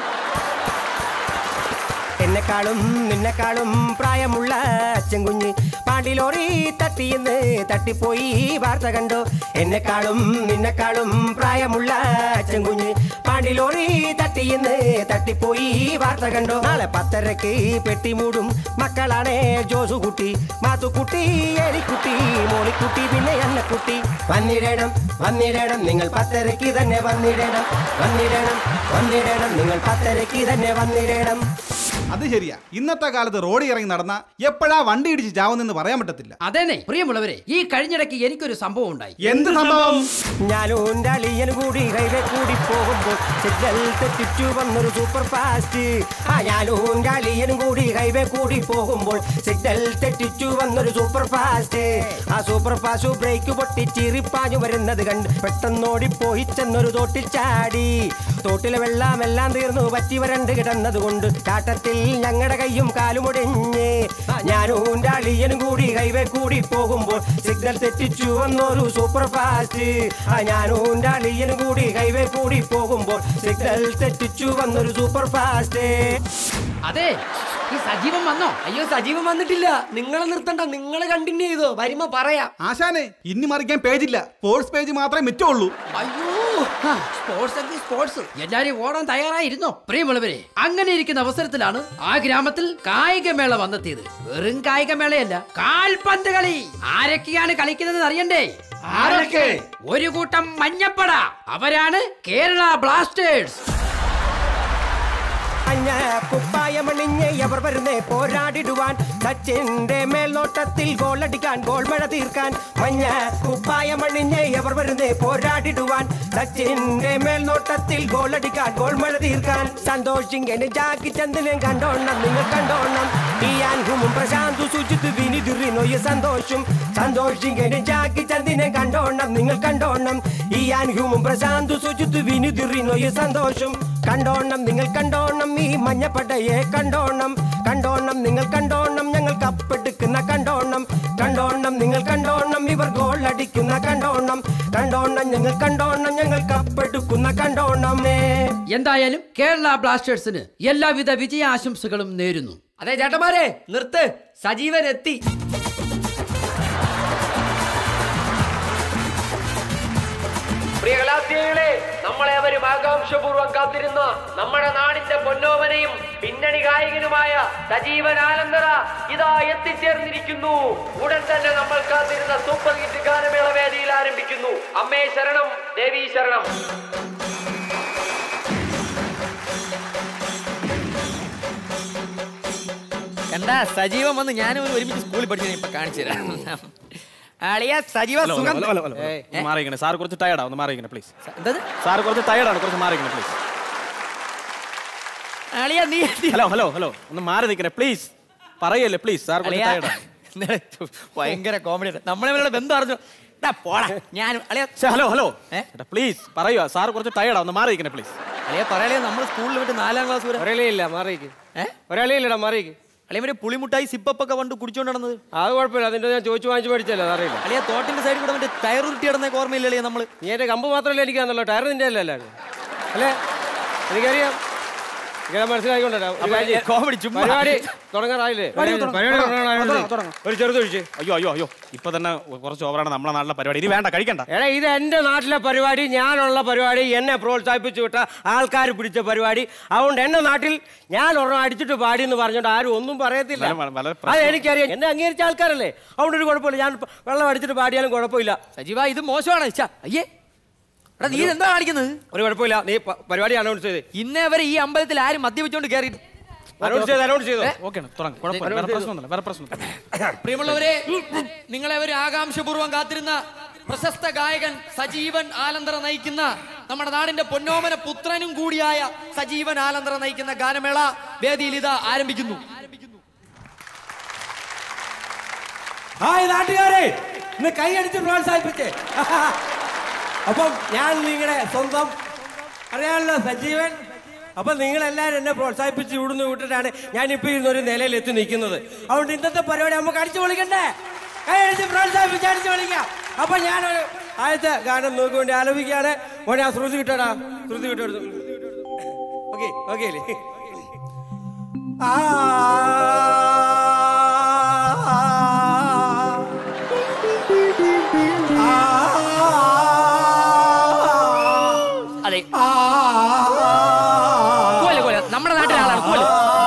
എന്നെക്കാളും നിന്നെക്കാളും പ്രായമുള്ള അച്ചൻകുഞ്ഞ് പാണ്ടിലോറി തട്ടിയെന്ന് തട്ടിപ്പോയി വാർത്ത കണ്ടോ എന്നെക്കാളും നിന്നെക്കാളും പ്രായമുള്ള അച്ചൻകുഞ്ഞ് പാണ്ടിലോറി തട്ടിയെന്ന് തട്ടിപ്പോയി വാർത്ത കണ്ടോ നാളെ പത്തരക്ക് പെട്ടിമൂടും മക്കളാണ് ജോസുകുട്ടി മാത്തുക്കുട്ടി എലിക്കുട്ടി മോളിക്കുട്ടി പിന്നെ അന്നക്കുട്ടി വന്നിടണം വന്നിടണം നിങ്ങൾ പത്തരക്ക് തന്നെ വന്നിടണം വന്നിടണം വന്നിടണം നിങ്ങൾ പത്തരക്ക് തന്നെ വന്നിടണം അത് ശരിയാ ഇന്നത്തെ കാലത്ത് റോഡിൽ ഇറങ്ങി നടന്ന എപ്പോഴാ വണ്ടി ഇടിച്ച് ചാവുന്നെന്ന് പറയാൻ പറ്റത്തില്ല അതേനെ പ്രിയമുള്ളവരെ ഈ കഴിഞ്ഞിടയ്ക്ക് എനിക്കൊരു സംഭവം ഉണ്ടായി എന്ത് സംഭവം ഞാനും അളിയനും കൂടി ഹൈവേ കൂടി പോകുമ്പോൾ സിഗ്നൽ തെറ്റിച്ചു വന്നൊരു സൂപ്പർ ഫാസ്റ്റ് ആ ഞാനും അളിയനും കൂടി ഹൈവേ കൂടി പോകുമ്പോൾ സിഗ്നൽ തെറ്റിച്ചു വന്നൊരു സൂപ്പർ ഫാസ്റ്റ് ആ സൂപ്പർ ഫാസ്റ്റ് ബ്രേക്ക് പൊട്ടി ചീറിപ്പാഞ്ഞു വരുന്നത് കണ്ട് പെട്ടെന്നോടിപ്പോയി ചെന്നൊരു തോട്ടിൽ ചാടി തോട്ടിലെ വെള്ളമെല്ലാം തീർന്നു പറ്റി വരണ്ട് കിടന്നത് കൊണ്ട് കാട്ടത്തിൽ ഞങ്ങളുടെ കൈയും കാലും ഒടിഞ്ഞ് ഞാനും അളിയനും കൂടി ഹൈവേ കൂടി പോകുമ്പോൾ സിഗ്നൽ തെറ്റിച്ചു വന്നൊരു സൂപ്പർ ഫാസ്റ്റ് ആ ഞാനും അളിയനും കൂടി ഹൈവേ കൂടി പോകുമ്പോൾ സിഗ്നൽ തെറ്റിച്ചു വന്നൊരു സൂപ്പർ ഫാസ്റ്റ് അതെ ഈ സജീവൻ വന്നോ അയ്യോ സജീവൻ വന്നിട്ടില്ല നിങ്ങളെ നിർത്തണ്ട നിങ്ങളെ കണ്ടിന്യൂ ചെയ്തോ വരുമ്പോ പറയാം ആശാനെ ഇനി മറിക്കാൻ പേജില്ല സ്പോർട്സ് പേജ് മാത്രമേ മിച്ചമുള്ളൂ അയ്യോ ആ, സ്പോർട്സ് എങ്കിൽ സ്പോർട്സ് എല്ലാരും ഓടാൻ തയ്യാറായിരുന്നോ പ്രിയമുള്ളവരെ അങ്ങനെ ഇരിക്കുന്ന അവസരത്തിലാണ് ആ ഗ്രാമത്തിൽ കായികമേള വന്നെത്തിയത് വെറും കായികമേളയല്ല കാൽപന്ത് കളി ആരൊക്കെയാണ് കളിക്കുന്നത് അറിയണ്ടേ ആരൊക്കെ? ഒരു കൂട്ടം മഞ്ഞപ്പട അവരാണ് കേരള ബ്ലാസ്റ്റേഴ്സ് മഞ്ഞ കുപ്പായമണിഞ്ഞ് എവർ വരുന്നേ പോരാടിടുവാൻ സച്ചിന്റെ മേൽനോട്ടത്തിൽ ഗോളടിക്കാൻ ഗോൾ മഴ തീർക്കാൻ മഞ്ഞ കുപ്പായമണിഞ്ഞ് എവർ വരുന്നേ പോരാടിടുവാൻ സച്ചിന്റെ മേൽനോട്ടത്തിൽ ഗോളടിക്കാൻ ഗോൾ മഴ തീർക്കാൻ സന്തോഷിങ്ങനെ ജാക്കി ചന്ദനം കണ്ടോണം നിങ്ങൾ കണ്ടോണം ഇയാൻ ഹുമും പ്രശാന്തു സുജിത് വിനിതുറിനൊയ സന്തോഷം സന്തോഷിങ്ങനെ ജാക്കി ചന്ദിനം കണ്ടോണം നിങ്ങൾ കണ്ടോണം ഇയാൻ ഹ്യൂമും പ്രശാന്തു സുജിത് വിനിതുറിനൊയ സന്തോഷം കണ്ടോണം നിങ്ങൾ കണ്ടോണം ഈ മഞ്ഞപ്പടയെ കണ്ടോണം കണ്ടോണം നിങ്ങൾ കണ്ടോണം ഞങ്ങൾ കപ്പെടുക്കുന്ന കണ്ടോണം കണ്ടോണം നിങ്ങൾ കണ്ടോണം ഇവർ ഗോൾ അടിക്കുന്ന കണ്ടോണം കണ്ടോണം ഞങ്ങൾ കണ്ടോണം ഞങ്ങൾ കപ്പെടുക്കുന്ന കണ്ടോണം എന്തായാലും കേരള ബ്ലാസ്റ്റേഴ്സിന് എല്ലാവിധ വിജയാശംസകളും നേരുന്നു അതെ ചേട്ടന്മാരെ നിർത്ത് സജീവൻ എത്തി പ്രിയ കലാസ്യേകളെ നമ്മളെ അവരും ആകാംക്ഷപൂർവ്വം കാത്തിരുന്ന നമ്മുടെ നാടിന്റെ പൊന്നോമനയും പിന്നണി ഗായകനുമായ സജീവൻ ആനന്ദറ ഇതാ എത്തിച്ചേർന്നിരിക്കുന്നു ഉടൻ തന്നെ നമ്മൾ കാത്തിരുന്ന സൂപ്പർ ഹിറ്റ് ഗാനമേള വേദിയിൽ ആരംഭിക്കുന്നു അമ്മേ ശരണം ദേവി ശരണം എന്താ സജീവം വന്ന് ഞാനും ഒരു ഒരുമിച്ച് സ്കൂളിൽ പഠിച്ചു ഇപ്പൊ കാണിച്ചു തരാം അളിയ സജീവ ഹലോ, സുഖം ഹലോ, ഹലോ, ഹലോ, ഹലോ. ഏ, ഒന്ന് മാറിയിരിക്കണേ സാർ കുറച്ച് ടയർഡാ ഒന്ന് മാറിയിരിക്കണേ പ്ലീസ് എന്തത് സാർ കുറച്ച് ടയർഡാണ് കുറച്ച് മാറിയിരിക്കണേ പ്ലീസ് അളിയ നീ ഹലോ ഹലോ ഹലോ ഒന്ന് മാറി നിൽക്കണേ പ്ലീസ് പറയല്ലേ പ്ലീസ് സാർ കുറച്ച് അളിയ, ടയർഡാണ് ഭയങ്കര കോമഡി നമ്മളെ ഇവരുടെ ബന്ധം അറിഞ്ഞു ഡാ, പോടാ ഞാൻ അളിയ ഹലോ ഹലോ പ്ലീസ് പറയുക സാർ കുറച്ച് ടയർഡാ ഒന്ന് മാറിയിരിക്കണേ പ്ലീസ് അളിയ പറയാളിയ നമ്മൾ സ്കൂളിൽ വിട്ട് നാലാം ക്ലാസ് വരെ ഒരാളേ ഇല്ല മാറിയേക്ക് ഏഹ് ഒരാളേ ഇല്ലടാ മാറിയേക്ക് അളിയ മറ്റേ പുളിമുട്ടായി സിപ്പപ്പൊക്കെ പണ്ട് കുടിച്ചോണ്ട് നടന്നത് അത് കുഴപ്പമില്ല അതിന്റെ ഞാൻ ചോദിച്ചു വാങ്ങിച്ചു പഠിച്ചല്ലോ അതറിയില്ല അളിയ തോട്ടിന്റെ സൈഡിൽ കൂടെ മറ്റേ ടയർ ഉരുട്ടി കിടന്ന ഓർമ്മയില്ല അളിയ നമ്മള് നീ എന്റെ കമ്പ് മാത്രമല്ലേ എനിക്കാന്നല്ലോ ടയർ നിന്റെ അല്ലേ അല്ലേ അല്ലേ എനിക്കറിയാം ഇങ്ങനെ മനസ്സിലായിക്കൊണ്ടല്ലോ ഒരു അപ്പൊ കാര്യം ചെയ്യ്. കോമഡി ചുമ്മാ. പരിപാടി തുടങ്ങാറായില്ലേ പരിപാടി തുടങ്ങാം. പരിപാടി തുടങ്ങാം. തുടങ്ങാറായില്ലേ? തുടങ്ങാം. ഒരു ചെറുതൊഴിച്ച് അയ്യോ അയ്യോ അയ്യോ ഇപ്പൊ തന്നെ കുറച്ച് ഓവറാണ് നമ്മളെ നാട്ടിലെ പരിപാടി ഇനി വേണ്ട കഴിക്കണ്ട എടാ ഇത് എന്റെ നാട്ടിലെ പരിപാടി ഞാനുള്ള പരിപാടി എന്നെ പ്രോത്സാഹിപ്പിച്ചു വിട്ട ആൾക്കാർ പിടിച്ച പരിപാടി അതുകൊണ്ട് എന്റെ നാട്ടിൽ ഞാൻ ഒരെണ്ണം അടിച്ചിട്ട് പാടി എന്ന് പറഞ്ഞോണ്ട് ആരും ഒന്നും പറയത്തില്ല വളരെ- വളരെ അത് പ്രശ്നം. എനിക്കറിയാം എന്നെ അംഗീകരിച്ച ആൾക്കാരല്ലേ അതുകൊണ്ട് ഒരു കുഴപ്പമില്ല ഞാൻ വെള്ളം അടിച്ചിട്ട് പാടിയാലും കുഴപ്പമില്ല സജീവ ഇത് മോശമാണ് ഛ, അയ്യേ എടാ നീ എന്താ കാണിക്കുന്നത് ഒരു കുഴപ്പമില്ല നീ പ- പരിപാടി അനൗൺസ് ചെയ്ത് ഇന്നേ വരെ ഈ അമ്പലത്തിൽ ആരും മദ്യപിച്ചോണ്ട് കയറി അനൗൺസ് ചെയ്ത് അനൗൺസ് ചെയ്തോ ഓക്കെ തുടങ്ങും കുഴപ്പമില്ല വേറെ പ്രശ്നമൊന്നുമില്ല വേറെ പ്രശ്നം പ്രിയമുള്ളവരെ നിങ്ങളെ ഒരു ആകാംക്ഷപൂർവ്വം കാത്തിരുന്ന പ്രശസ്ത ഗായകൻ സജീവൻ ആലന്തറ നയിക്കുന്ന നമ്മുടെ നാടിന്റെ പൊന്നോമന പുത്രനും കൂടിയായ സജീവൻ ആലന്തറ നയിക്കുന്ന ഗാനമേള വേദിയിൽ ഇതാ ആരംഭിക്കുന്നു ഹായ് നാട്ടുകാരെ ഇന്ന് കൈയടിച്ച് പ്രോത്സാഹിപ്പിച്ചേ അപ്പം ഞാൻ നിങ്ങളുടെ സ്വന്തം അറിയാമല്ലോ സജീവൻ അപ്പം നിങ്ങളെല്ലാവരും എന്നെ പ്രോത്സാഹിപ്പിച്ച് ഇവിടുന്ന് വിട്ടിട്ടാണ് ഞാനിപ്പോൾ ഇന്നൊരു നിലയിൽ എത്തി നിൽക്കുന്നത് അതുകൊണ്ട് ഇന്നത്തെ പരിപാടി നമുക്ക് അടിച്ചു പൊളിക്കണ്ടേ കൈയടിച്ച് പ്രോത്സാഹിപ്പിച്ച് അടിച്ചു പൊളിക്കാം അപ്പം ഞാനൊരു ആദ്യത്തെ ഗാനം നോക്കി വേണ്ടി ആലോചിക്കുകയാണ് ഓനെ ആ ശ്രുതി കിട്ടടാ ശ്രുതി കിട്ടോ ഓക്കെ ഓക്കെ അല്ലേ അതെ കോല കോല നമ്മുടെ നാട്ടിലെ ആളാണ് കോല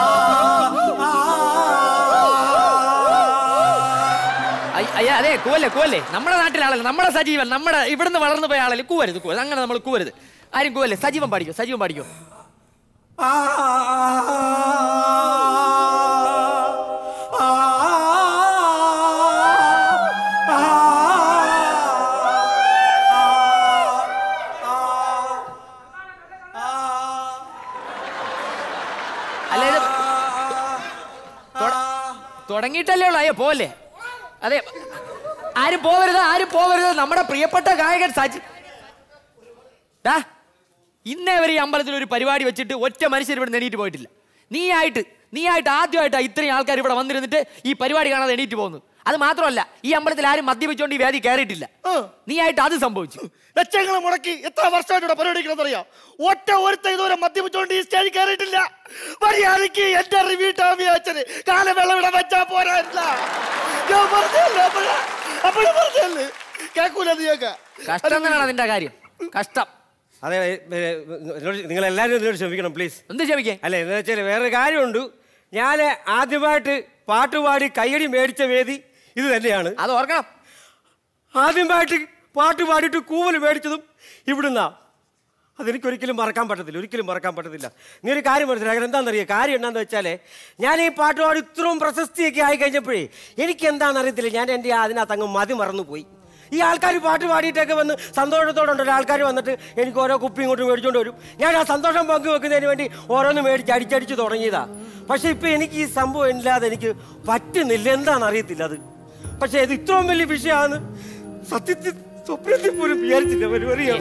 അയ്യാ അതെ കോലെ കോലെ നമ്മുടെ നാട്ടിലെ ആളല്ല നമ്മുടെ സജീവൻ നമ്മുടെ ഇവിടുന്ന് വളർന്നു പോയ ആളല്ലേ കൂവരുത് കൂവരുത് അങ്ങനെ നമ്മൾ കൂവരുത് ആരും കൂവല്ലേ സജീവൻ പാടിക്കോ സജീവൻ പാടിക്കോ അല്ല ഇത് തൊട- തുടങ്ങിയിട്ടല്ലേ ഉള്ളൂ അയ്യോ പോലെ അതെ ആരും പോവരുത് ആരും പോവരുത് നമ്മുടെ പ്രിയപ്പെട്ട ഗായകൻ സജി ദാ, ഇന്നേ വരെ ഈ അമ്പലത്തിൽ ഒരു പരിപാടി വെച്ചിട്ട് ഒറ്റ മനുഷ്യർ ഇവിടെ എണീറ്റ് പോയിട്ടില്ല നീ ആയിട്ട് നീ ആയിട്ട് ആദ്യമായിട്ടാ ഇത്രയും ആൾക്കാർ ഇവിടെ വന്നിരുന്നിട്ട് ഈ പരിപാടി കാണാതെ എണീറ്റ് പോകുന്നു അത് മാത്രമല്ല ഈ അമ്പലത്തിൽ ആരും മദ്യപിച്ചോണ്ട് ഈ വേദി കയറിയിട്ടില്ല നീ ആയിട്ട് അത് സംഭവിച്ചു ലക്ഷങ്ങൾ മുടക്കി എത്ര വർഷമായിട്ട് പരിപാടിക്കണമെന്ന് അറിയാം ഒറ്റ ഒരുത്ത ഇതുവരെ മദ്യപിച്ചുകൊണ്ട് ഈ സ്റ്റേജിൽ കയറിയിട്ടില്ല മര്യാദയ്ക്ക് എന്റെ റിവ്യൂ ടാമി അച്ഛന് കാലവെള്ളം ഇവിടെ വെച്ചാ പോരാല്ല ഞാൻ പറഞ്ഞല്ലേ അപ്പോഴാ അപ്പോഴേ പറഞ്ഞല്ലേ കേക്കൂല നീയൊക്കെ കഷ്ടം തന്നെയാണ് അതിന്റെ കാര്യം കഷ്ടം അതെ നിങ്ങൾ എല്ലാവരും ഇതിനോട് ക്ഷമിക്കണം പ്ലീസ് എന്ത് ക്ഷമിക്കേ അല്ല എന്താ വെച്ചാൽ വേറെ കാര്യമുണ്ട് ഞാൻ ആദ്യമായിട്ട് പാട്ടുപാടി കയ്യടി മേടിച്ച വേദി ഇത് തന്നെയാണ് അത് ഓർക്കണം ആദ്യമായിട്ട് പാട്ട് പാടിയിട്ട് കൂവൽ മേടിച്ചതും ഇവിടുന്നാ അതെനിക്ക് ഒരിക്കലും മറക്കാൻ പറ്റത്തില്ല ഒരിക്കലും മറക്കാൻ പറ്റത്തില്ല നീ ഒരു കാര്യം മനസ്സിലാക്കണം എന്താണെന്നറിയാം കാര്യം എന്താണെന്ന് വെച്ചാൽ ഞാൻ ഈ പാട്ട് പാടി ഇത്രയും പ്രശസ്തിയൊക്കെ ആയി കഴിഞ്ഞപ്പോഴേ എനിക്ക് എന്താണെന്ന് അറിയത്തില്ല ഞാൻ എൻ്റെ അതിനകത്ത് അങ്ങ് മതി മറന്നുപോയി ഈ ആൾക്കാർ പാട്ട് പാടിയിട്ടൊക്കെ വന്ന് സന്തോഷത്തോടെ ഉണ്ടല്ലോ ആൾക്കാർ വന്നിട്ട് എനിക്ക് ഓരോ കുപ്പി ഇങ്ങോട്ട് മേടിച്ചുകൊണ്ട് വരും ഞാൻ ആ സന്തോഷം പങ്കുവെക്കുന്നതിന് വേണ്ടി ഓരോന്ന് മേടിച്ച് അടിച്ചടിച്ച് തുടങ്ങിയതാ പക്ഷെ ഇപ്പൊ എനിക്ക് ഈ സംഭവം ഇല്ലാതെ എനിക്ക് പറ്റുന്നില്ല എന്താണെന്ന് അറിയത്തില്ല അത് പക്ഷെ ഇത് ഇത്രയും വലിയ വിഷയമാണ് സത്യത്തിൽ സ്വപ്നത്തിൽ പോലും വിചാരിച്ചില്ല പരിപാടിയോ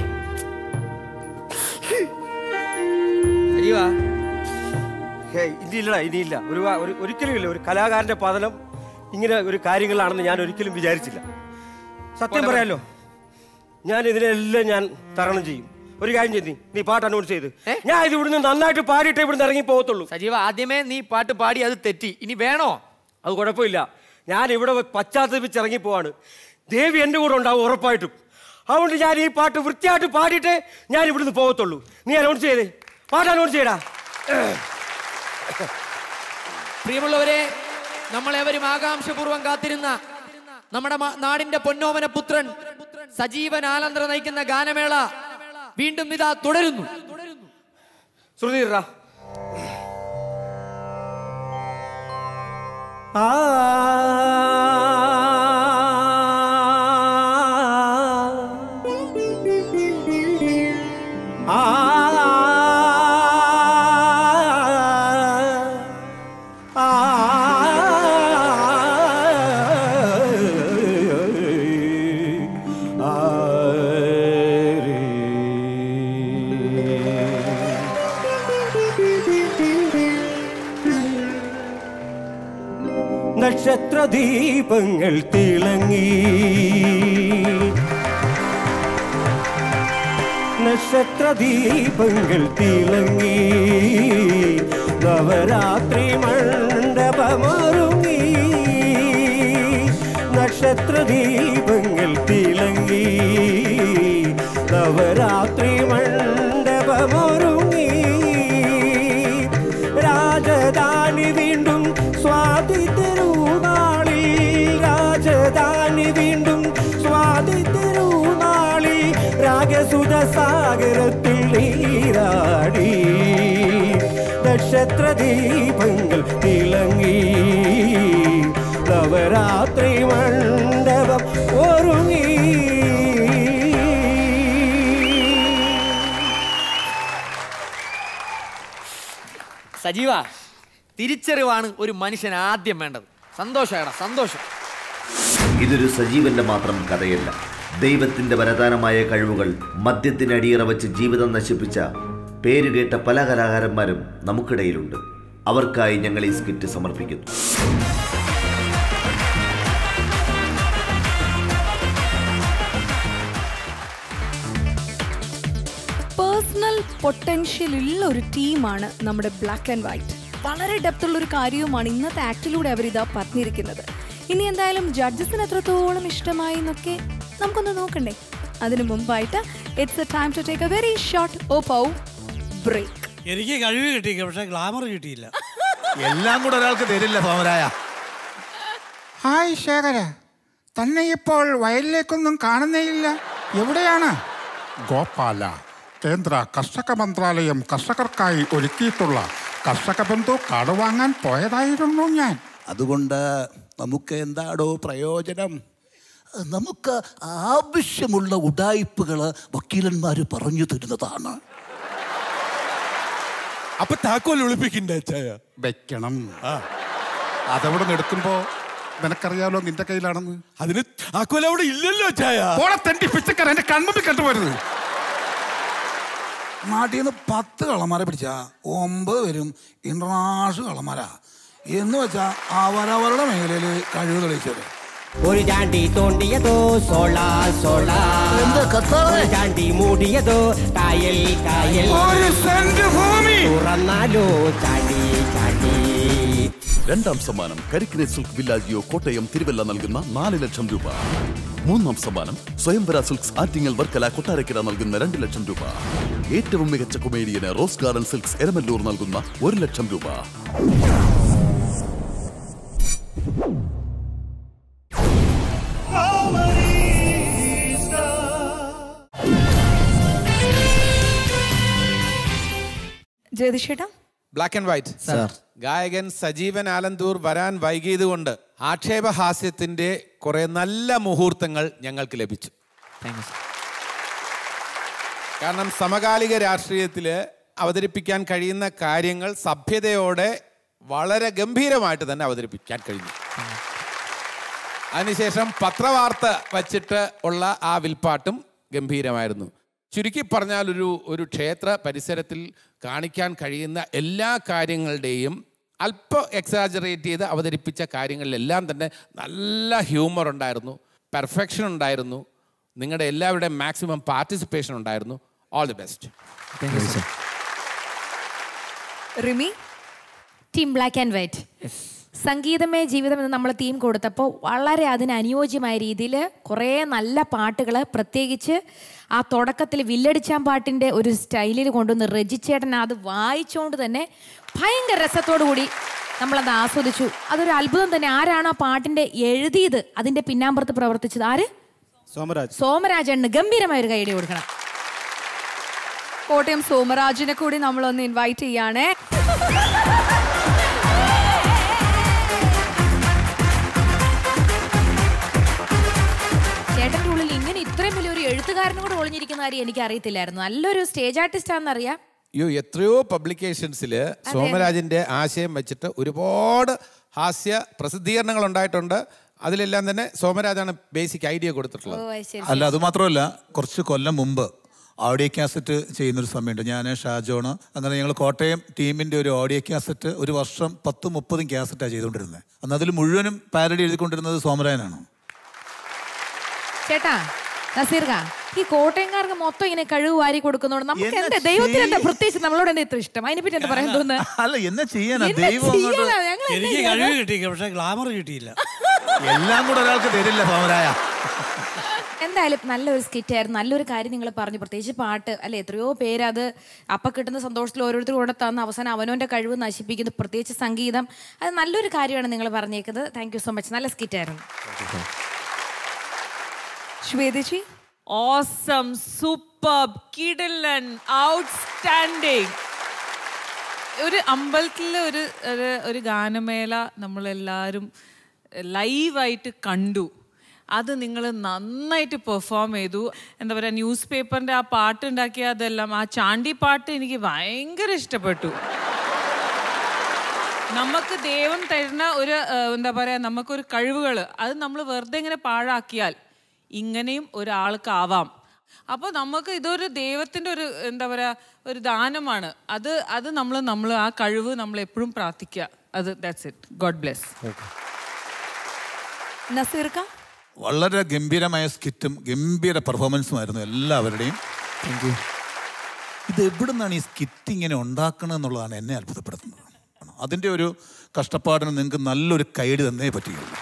ഹേയ്, ഇനിയില്ലടാ ഇനിയില്ല ഒരു വാ- ഒരു ഒരിക്കലും ഇല്ല ഒരു കലാകാരന്റെ പതനം ഇങ്ങനെ ഒരു കാര്യങ്ങളാണെന്ന് ഞാൻ ഒരിക്കലും വിചാരിച്ചില്ല സത്യം പറയാലോ ഞാൻ ഇതിനെല്ലാം ഞാൻ തരണം ചെയ്യും ഒരു കാര്യം ചെയ്തി നീ പാട്ട് അനൗൺസ് ചെയ്ത് ഞാൻ ഇത് ഇവിടുന്ന് നന്നായിട്ട് പാടിയിട്ട് ഇവിടുന്ന് ഇറങ്ങി പോകത്തുള്ളൂ സജീവ ആദ്യമേ നീ പാട്ട് പാടി അത് തെറ്റി ഇനി വേണോ അത് കുഴപ്പമില്ല ഞാൻ ഇവിടെ പശ്ചാത്തപിച്ച് ഇറങ്ങി പോവാണ് ദേവി എൻ്റെ കൂടെ ഉണ്ടാവും ഉറപ്പായിട്ടും അതുകൊണ്ട് ഞാൻ ഈ പാട്ട് വൃത്തിയായിട്ട് പാടിയിട്ട് ഞാൻ ഇവിടുന്ന് പോകത്തുള്ളൂ നീ അനൗൺസ് ചെയ്തേ പാട്ട് അനൗൺസ് ചെയ്യടാ പ്രിയമുള്ളവരെ നമ്മളെവരും ആകാംക്ഷപൂർവ്വം കാത്തിരുന്ന നമ്മുടെ മ- നാടിന്റെ പൊന്നോമന പുത്രൻ സജീവൻ ആലന്തര നയിക്കുന്ന ഗാനമേള വീണ്ടും ഇതാ തുടരുന്നു ശ്രുതി ഇടടാ. ആ ആ നക്ഷത്രദീപങ്ങൾ തിളങ്ങി നക്ഷത്രദീപങ്ങൾ തിളങ്ങി നക്ഷത്രദീപങ്ങൾ തിളങ്ങി നവരാത്രി മണ്ഡപമൊരുങ്ങി രാജധാനി വീണ്ടും സ്വാതി തിരുനാളിൽ രാജധാനി വീണ്ടും സ്വാതി തിരുനാളിൽ രാഗസുധ സാഗരത്തിൽ നീരാടി നക്ഷത്രദീപങ്ങൾ തിളങ്ങി നവരാത്രി മണ്ഡപം ഒരുങ്ങി സജീവ തിരിച്ചറിവാണ് ഒരു മനുഷ്യൻ ആദ്യം വേണ്ടത് സന്തോഷമായടാ സന്തോഷം ഇതൊരു സജീവന്റെ മാത്രം കഥയല്ല ദൈവത്തിന്റെ വരദാനമായ കഴിവുകൾ മദ്യത്തിന് അടിയറ വെച്ച് ജീവിതം നശിപ്പിച്ച പേരുകേട്ട പല കലാകാരന്മാരും നമുക്കിടയിലുണ്ട് അവർക്കായി ഞങ്ങൾ ഈ സ്കിറ്റ് സമർപ്പിക്കുന്നു പേഴ്സണൽ പൊട്ടൻഷ്യൽ ഉള്ള ഒരു ടീമാണ് നമ്മുടെ ബ്ലാക്ക് ആൻഡ് വൈറ്റ് വളരെ ഡെപ്ത് ഉള്ള ഒരു കാര്യവുമാണ് ഇന്നത്തെ ആക്ടിലൂടെ അവർ ഇതാ പറഞ്ഞിരിക്കുന്നത് ഇനി എന്തായാലും ജഡ്ജസിന് എത്രത്തോളം ഇഷ്ടമായി എന്നൊക്കെ നമുക്കൊന്ന് നോക്കണ്ടേ അതിനു മുമ്പായിട്ട് it's a time to take a very short Oppo break എനിക്ക് കഴിവ് കിട്ടി പക്ഷെ ഗ്ലാമർ കിട്ടിയില്ല എല്ലാം കൂടെ ഒരാൾക്ക് തരില്ല സോമരായ ഹായ് ശേഖര തന്നെ ഇപ്പോൾ വയലിലേക്കൊന്നും കാണുന്നേയില്ല എവിടെയാണ് ഗോപാല കേന്ദ്ര കർഷക മന്ത്രാലയം കർഷകർക്കായി ഒരുക്കിയിട്ടുള്ള കർഷക ബന്ധു കാർഡ് വാങ്ങാൻ പോയതായിരുന്നു ഞാൻ അതുകൊണ്ട് നമുക്ക് എന്താടോ പ്രയോജനം നമുക്ക് ആവശ്യമുള്ള ഉടായ്പകൾ വക്കീലന്മാർ പറഞ്ഞു തരുന്നതാണ് അപ്പൊ താക്കോൽ ഒളിപ്പിക്കണ്ടേ ചായ വെക്കണം അതവിടെ നിന്ന് എടുക്കുമ്പോ നിനക്കറിയാലോ നിന്റെ കയ്യിലാണെന്ന് അതിന് താക്കോൽ അവിടെ ഇല്ലല്ലോ ചായ പോളെ തെണ്ടി പിച്ചക്കാരൻ എന്റെ കൺമുമ്പിൽ കണ്ടുപോരുത് നാട്ടിൽ നിന്ന് പത്ത് കള്ളന്മാരെ പിടിച്ച ഒമ്പത് പേരും ഇന്റർനാഷണൽ കള്ളന്മാരാ എന്ന് വെച്ചാ അവരവരുടെ മേഖലയിൽ കഴിവ് തെളിയിച്ചത് ഒരു ചാണ്ടി തോണ്ടിയതോ സോളാ സോളാ ഒരു ചാണ്ടി മൂടിയതോ കായൽ കായൽ ഒരു സെന്റ് ഭൂമി തുറന്നാലോ ചാണ്ടി ചാണ്ടി രണ്ടാം സമ്മാനം കരിക്കിനെ സിൽക്ക് വില്ലാജിയോ കോട്ടയം തിരുവല്ല നൽകുന്ന നാല് ലക്ഷം രൂപ മൂന്നാം സമ്മാനം സ്വയംവര സിൽക്സ് ആറ്റിങ്ങൽ വർക്കല കൊട്ടാരക്കര നൽകുന്ന രണ്ട് ലക്ഷം രൂപ ഏറ്റവും മികച്ച കൊമേഡിയന് റോസ് ഗാർഡൻ സിൽക്സ് എരമല്ലൂർ നൽകുന്ന ഒരു ലക്ഷം രൂപ ജ്യോതിഷേട്ടാ ബ്ലാക്ക് ആൻഡ് വൈറ്റ് ഗായകൻ സജീവൻ ആലന്തൂർ വരാൻ വൈകിയതുകൊണ്ട് ആക്ഷേപഹാസ്യത്തിന്റെ കുറെ നല്ല മുഹൂർത്തങ്ങൾ ഞങ്ങൾക്ക് ലഭിച്ചു കാരണം സമകാലിക രാഷ്ട്രീയത്തിൽ അവതരിപ്പിക്കാൻ കഴിയുന്ന കാര്യങ്ങൾ സഭ്യതയോടെ വളരെ ഗംഭീരമായിട്ട് തന്നെ അവതരിപ്പിക്കാൻ കഴിഞ്ഞു അതിനുശേഷം പത്രവാർത്ത വച്ചിട്ട് ഉള്ള ആ വിൽപ്പാട്ടും ഗംഭീരമായിരുന്നു ചുരുക്കി പറഞ്ഞാൽ ഒരു ഒരു ക്ഷേത്ര പരിസരത്തിൽ കാണിക്കാൻ കഴിയുന്ന എല്ലാ കാര്യങ്ങളുടെയും അല്പം എക്സാജറേറ്റ് ചെയ്ത് അവതരിപ്പിച്ച കാര്യങ്ങളിലെല്ലാം തന്നെ നല്ല ഹ്യൂമർ ഉണ്ടായിരുന്നു പെർഫെക്ഷൻ ഉണ്ടായിരുന്നു നിങ്ങളുടെ എല്ലാവരുടെയും മാക്സിമം പാർട്ടിസിപ്പേഷൻ ഉണ്ടായിരുന്നു all the best Rimi team black and white സംഗീതമേ ജീവിതം എന്ന് നമ്മൾ തീം കൊടുത്തപ്പോൾ വളരെ അതിന് അനുയോജ്യമായ രീതിയിൽ കുറേ നല്ല പാട്ടുകൾ പ്രത്യേകിച്ച് ആ തുടക്കത്തിൽ വില്ലടിച്ചാൻ പാട്ടിൻ്റെ ഒരു സ്റ്റൈലിൽ കൊണ്ടുവന്ന് രജിച്ചേട്ടൻ അത് വായിച്ചുകൊണ്ട് തന്നെ ഭയങ്കര രസത്തോടു കൂടി നമ്മളത് ആസ്വദിച്ചു അതൊരു അത്ഭുതം തന്നെ ആരാണ് ആ പാട്ടിൻ്റെ എഴുതിയത് അതിൻ്റെ പിന്നാമ്പുറത്ത് പ്രവർത്തിച്ചത് ആര് സോമരാജ് സോമരാജന് ഗംഭീരമായ ഒരു കൈയടി കൊടുക്കണം കോട്ടയം സോമരാജിനെ കൂടി നമ്മളൊന്ന് ഇൻവൈറ്റ് ചെയ്യാണേ ചേട്ടൻ്റെ ഉള്ളിൽ ഇങ്ങനെ ഇത്രയും വലിയൊരു എഴുത്തുകാരനും കൂടെ ഒളിഞ്ഞിരിക്കുന്ന കാര്യം എനിക്ക് അറിയത്തില്ലായിരുന്നു നല്ലൊരു സ്റ്റേജ് ആർട്ടിസ്റ്റ് ആണെന്നറിയാം അയ്യോ എത്രയോ പബ്ലിക്കേഷൻസിൽ സോമരാജിൻ്റെ ആശയം വെച്ചിട്ട് ഒരുപാട് ഹാസ്യ പ്രസിദ്ധീകരണങ്ങൾ ഉണ്ടായിട്ടുണ്ട് അതിലെല്ലാം തന്നെ സോമരാജാണ് ബേസിക് ഐഡിയ കൊടുത്തിട്ടുള്ളത് അല്ല അത് മാത്രമല്ല കുറച്ച് കൊല്ലം മുമ്പ് ഓഡിയോ കാസറ്റ് ചെയ്യുന്നൊരു സമയമുണ്ട് ഞാൻ ഷാജോണ് അങ്ങനെ ഞങ്ങൾ കോട്ടയം ടീമിൻ്റെ ഒരു ഓഡിയോ കാസറ്റ് ഒരു വർഷം പത്തും മുപ്പതും കാസറ്റാണ് ചെയ്തുകൊണ്ടിരുന്നത് അന്ന് അതിൽ മുഴുവനും പാരഡി എഴുതിക്കൊണ്ടിരുന്നത് സോമരായനാണ് ചേട്ടാ നസീർക ഈ കോട്ടയംകാർക്ക് മൊത്തം ഇങ്ങനെ കഴിവ് വാരി കൊടുക്കുന്നതുകൊണ്ട് നമുക്ക് എന്നാ എന്താ ദൈവത്തിന് എന്താ ചെയ്യ- പ്രത്യേകിച്ച് നമ്മളോട് എന്താ ഇത്ര ഇഷ്ടം അതിനെപ്പറ്റി എന്താ പറയാൻ തോന്നുന്നത് അല്ല എന്നാ ചെയ്യാനാ എന്നാ ദൈവം അങ്ങോട്ട് ചെയ്യാനാ? ഞങ്ങൾ എന്താ എനിക്ക് ചെയ്യാനാ? കഴിവ് കിട്ടി പക്ഷെ ഗ്ലാമർ കിട്ടിയില്ല എല്ലാം കൂടെ ഒരാൾക്ക് തരില്ല ഭവരായ എന്തായാലും നല്ലൊരു സ്കിറ്റ് ആയിരുന്നു നല്ലൊരു കാര്യം നിങ്ങൾ പറഞ്ഞു പ്രത്യേകിച്ച് പാട്ട് അല്ലെ എത്രയോ പേര് അത് അപ്പൊ കിട്ടുന്ന സന്തോഷത്തിൽ ഓരോരുത്തർ കൂടെ തന്ന് അവസാനം അവനവന്റെ കഴിവ് നശിപ്പിക്കുന്നു പ്രത്യേകിച്ച് സംഗീതം അത് നല്ലൊരു കാര്യമാണ് നിങ്ങൾ പറഞ്ഞേക്കുന്നത് താങ്ക് യു സോ മച്ച് നല്ല സ്കിറ്റ് ആയിരുന്നു ശ്വേതജി ഓസം സൂപ്പർ കിടലൻ ഔട്ട്സ്റ്റാൻഡിങ് ഒരു അമ്പലത്തിലെ ഒരു ഒരു- ഒരു ഗാനമേള നമ്മളെല്ലാവരും ലൈവായിട്ട് കണ്ടു അത് നിങ്ങൾ നന്നായിട്ട് പെർഫോം ചെയ്തു എന്താ പറയുക ന്യൂസ് പേപ്പറിൻ്റെ ആ പാട്ട് ഉണ്ടാക്കിയ അതെല്ലാം ആ ചാണ്ടി പാട്ട് എനിക്ക് ഭയങ്കര ഇഷ്ടപ്പെട്ടു നമുക്ക് ദൈവം തരുന്ന ഒരു ഏഹ്, എന്താ പറയുക നമുക്കൊരു കഴിവുകൾ അത് നമ്മൾ വെറുതെ ഇങ്ങനെ പാഴാക്കിയാൽ ഇങ്ങനെയും ഒരാൾക്കാവാം അപ്പോൾ നമുക്ക് ഇതൊരു ദൈവത്തിൻ്റെ ഒരു എന്താ പറയുക ഒരു ദാനമാണ് അത് അത് നമ്മൾ നമ്മൾ ആ കഴിവ് നമ്മൾ എപ്പോഴും പ്രാർത്ഥിക്കുക അത് ദാറ്റ്സ് ഇറ്റ് ഗോഡ് ബ്ലെസ് നസീർക്ക വളരെ ഗംഭീരമായ സ്കിറ്റും ഗംഭീര പെർഫോമൻസുമായിരുന്നു എല്ലാവരുടെയും താങ്ക് യു ഇത് എവിടെ നിന്നാണ് ഈ സ്കിറ്റ് ഇങ്ങനെ ഉണ്ടാക്കുന്നത് എന്നുള്ളതാണ് എന്നെ അത്ഭുതപ്പെടുത്തുന്നത് അതിൻ്റെ ഒരു കഷ്ടപ്പാടിന് നിങ്ങൾക്ക് നല്ലൊരു കൈഡ് തന്നേ പറ്റുകയുള്ളൂ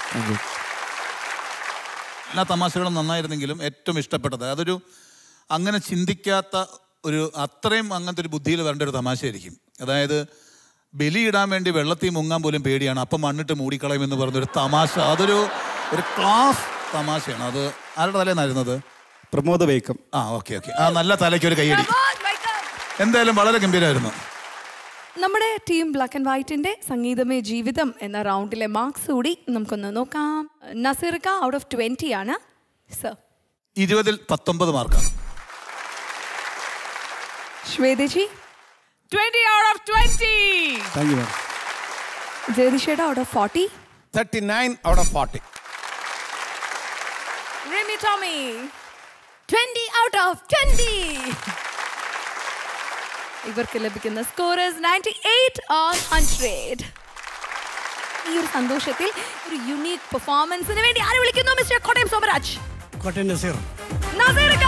എല്ലാ തമാശകളും നന്നായിരുന്നെങ്കിലും ഏറ്റവും ഇഷ്ടപ്പെട്ടത് അതൊരു അങ്ങനെ ചിന്തിക്കാത്ത ഒരു അത്രയും അങ്ങനത്തെ ഒരു ബുദ്ധിയിൽ വരേണ്ട ഒരു തമാശയായിരിക്കും അതായത് ബലിയിടാൻ വേണ്ടി വെള്ളത്തിൽ മുങ്ങാൻ പോലും പേടിയാണ് അപ്പം മണ്ണിട്ട് മൂടിക്കളയും എന്ന് പറഞ്ഞൊരു തമാശ അതൊരു ഒരു ക്ലാസ് തമാശയാണ് അത് ആരുടെ തലേന്നായിരുന്നത് പ്രമോദ് വൈക്കം ആ ഓക്കെ ഓക്കെ ആ നല്ല തലയ്ക്ക് ഒരു കൈയടി എന്തായാലും വളരെ ഗംഭീരമായിരുന്നു നമ്മുടെ ടീം ബ്ലാക്ക് ആൻഡ് വൈറ്റിന്റെ സംഗീതമേ ജീവിതം എന്ന റൗണ്ടിലെ മാർക്സ് കൂടി നമുക്കൊന്ന് നോക്കാം നസീർക്ക ഔട്ട് ഓഫ് ട്വന്റി ആണ് സർ ഇരുപതിൽ പത്തൊമ്പത് മാർക്കാണ് Shwethaji twenty out of twenty thank you ജയതിഷയുടെ out of forty thirty nine out of forty Rimi Tomy twenty out of twenty ഇവർക്ക് ലഭിക്കുന്ന scorers ninety eight on hundred ഈ ഒരു സന്തോഷത്തിൽ ഒരു യുണീക് പെർഫോമൻസിന് വേണ്ടി ആരെ വിളിക്കുന്നു മിസ്റ്റർ കോട്ടയം സോമരാജ് കോട്ടയം നസീർ നസീർക്ക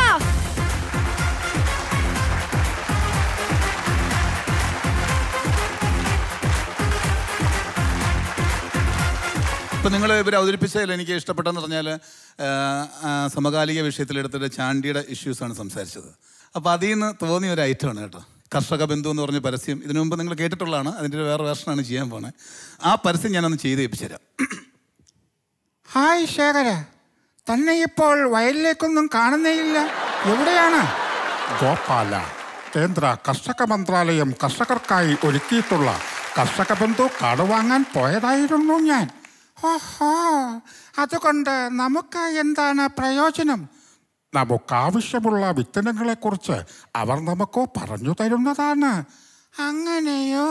ഇപ്പം നിങ്ങൾ ഇവർ അവതരിപ്പിച്ചതിൽ എനിക്ക് ഇഷ്ടപ്പെട്ടെന്ന് പറഞ്ഞാൽ ആ, ആ, സമകാലിക വിഷയത്തിലെടുത്തിട്ട് ചാണ്ടിയുടെ ഇഷ്യൂസാണ് സംസാരിച്ചത് അപ്പോൾ അതിൽ നിന്ന് തോന്നിയ ഒരു ഐറ്റമാണ് കേട്ടോ കർഷക ബന്ധു എന്ന് പറഞ്ഞ പരസ്യം ഇതിനു മുമ്പ് നിങ്ങൾ കേട്ടിട്ടുള്ളതാണ് അതിൻ്റെ ഒരു വേറെ വേർഷനാണ് ചെയ്യാൻ പോണേ ആ പരസ്യം ഞാനൊന്ന് ചെയ്ത് ഏൽപ്പിച്ചു തരാം ഹായ് ശേഖര തന്നെ ഇപ്പോൾ വയലിലേക്കൊന്നും കാണുന്നേയില്ല എവിടെയാണ് ഗോപാല കേന്ദ്ര കർഷക മന്ത്രാലയം കർഷകർക്കായി ഒരുക്കിയിട്ടുള്ള കർഷക ബന്ധു കാർഡ് വാങ്ങാൻ പോയതായിരുന്നു ഞാൻ ഓഹോ അതുകൊണ്ട് നമുക്ക് എന്താണ് പ്രയോജനം നമുക്കാവശ്യമുള്ള വിത്തനങ്ങളെക്കുറിച്ച് അവർ നമുക്ക് പറഞ്ഞു തരുന്നതാണ് അങ്ങനെയോ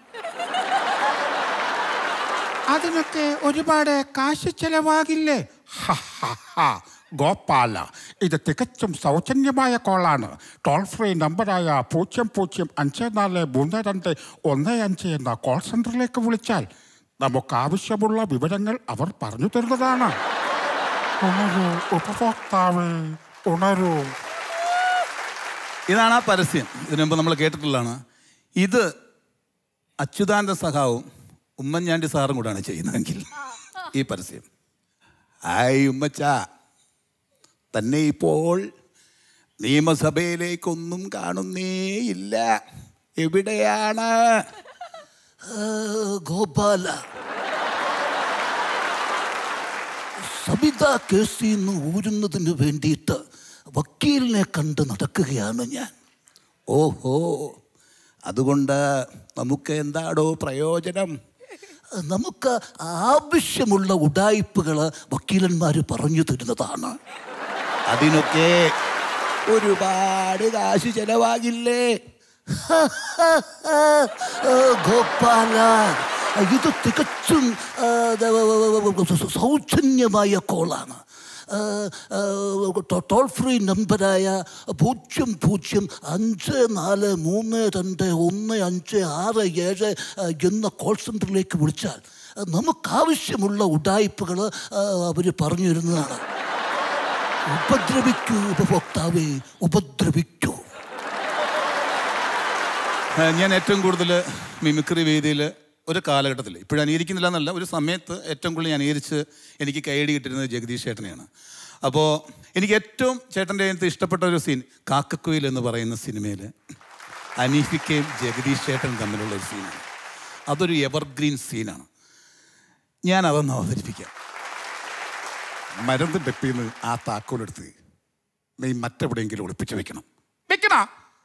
അതിനൊക്കെ ഒരുപാട് കാശ് ചെലവാകില്ലേ ഹ, ഹ, ഹ. ഗോപാല ഇത് തികച്ചും സൗജന്യമായ കോളാണ് ടോൾ ഫ്രീ നമ്പറായ പൂജ്യം പൂജ്യം അഞ്ച് നാല് മൂന്ന് രണ്ട് ഒന്ന് അഞ്ച് എന്ന കോൾ സെന്ററിലേക്ക് വിളിച്ചാൽ നമുക്ക് ആവശ്യമുള്ള വിവരങ്ങൾ അവർ പറഞ്ഞു തരുന്നതാണ് ഉണരൂ ഉപഭോക്താവ് ഉണരൂ ഇതാണ് ആ പരസ്യം ഇതിനു മുമ്പ് നമ്മൾ കേട്ടിട്ടുള്ളതാണ് ഇത് അച്യുതാനന്ദ സഖാവും ഉമ്മൻചാണ്ടി സാറും കൂടാണ് ചെയ്യുന്നതെങ്കിൽ ഈ പരസ്യം ഹായ് ഉമ്മച്ച തന്നെ ഇപ്പോൾ നിയമസഭയിലേക്കൊന്നും കാണുന്നേയില്ല എവിടെയാണ് ഗോപാല സബിത കേസിൽ നിന്ന് ഊരുന്നതിന് വേണ്ടിയിട്ട് വക്കീലിനെ കണ്ട് നടക്കുകയാണ് ഞാൻ ഓഹോ അതുകൊണ്ട് നമുക്ക് എന്താടോ പ്രയോജനം നമുക്ക് ആവശ്യമുള്ള ഉടായ്പകൾ വക്കീലന്മാർ പറഞ്ഞു തരുന്നതാണ് അതിനൊക്കെ ഒരുപാട് കാശ് ചെലവാകില്ലേ ഗോപാല ഇത് തികച്ചും ആ, ദ- സൗജന്യമായ കോളാണ് ആ, ആ, ടോ- ടോൾ ഫ്രീ നമ്പറായ പൂജ്യം പൂജ്യം അഞ്ച് നാല് മൂന്ന് രണ്ട് ഒന്ന് അഞ്ച് ആറ് ഏഴ് ആ, എന്ന കോൾ സെൻറ്ററിലേക്ക് വിളിച്ചാൽ നമുക്കാവശ്യമുള്ള ഉടായ്പകൾ അവർ പറഞ്ഞു തരുന്നതാണ് ഉപദ്രവിക്കൂ ഉപഭോക്താവേ ഉപദ്രവിക്കൂ ആ, ഞാൻ ഏറ്റവും കൂടുതൽ മിമിക്രി വേദിയിൽ ഒരു കാലഘട്ടത്തിൽ ഇപ്പോഴും അനുകരിക്കുന്നില്ല എന്നല്ല ഒരു സമയത്ത് ഏറ്റവും കൂടുതൽ ഞാൻ അനുകരിച്ച് എനിക്ക് കൈയടി കിട്ടിയിരുന്നത് ജഗദീഷ് ചേട്ടനെയാണ് അപ്പോൾ എനിക്ക് ഏറ്റവും ചേട്ടൻ്റെ അടുത്ത് ഇഷ്ടപ്പെട്ട ഒരു സീൻ കാക്കക്കുയിൽ എന്ന് പറയുന്ന സിനിമയിൽ അനീഫിക്കയും ജഗദീഷ് ചേട്ടനും തമ്മിലുള്ള ഒരു സീനാണ് അതൊരു എവർഗ്രീൻ സീനാണ് ഞാൻ അതൊന്ന് അവതരിപ്പിക്കാം മരുന്ന് ഡെപ്പിന്ന് ആ താക്കോലെടുത്ത് നീ മറ്റെവിടെയെങ്കിലും ഒളിപ്പിച്ച് വെക്കണം വെക്കണ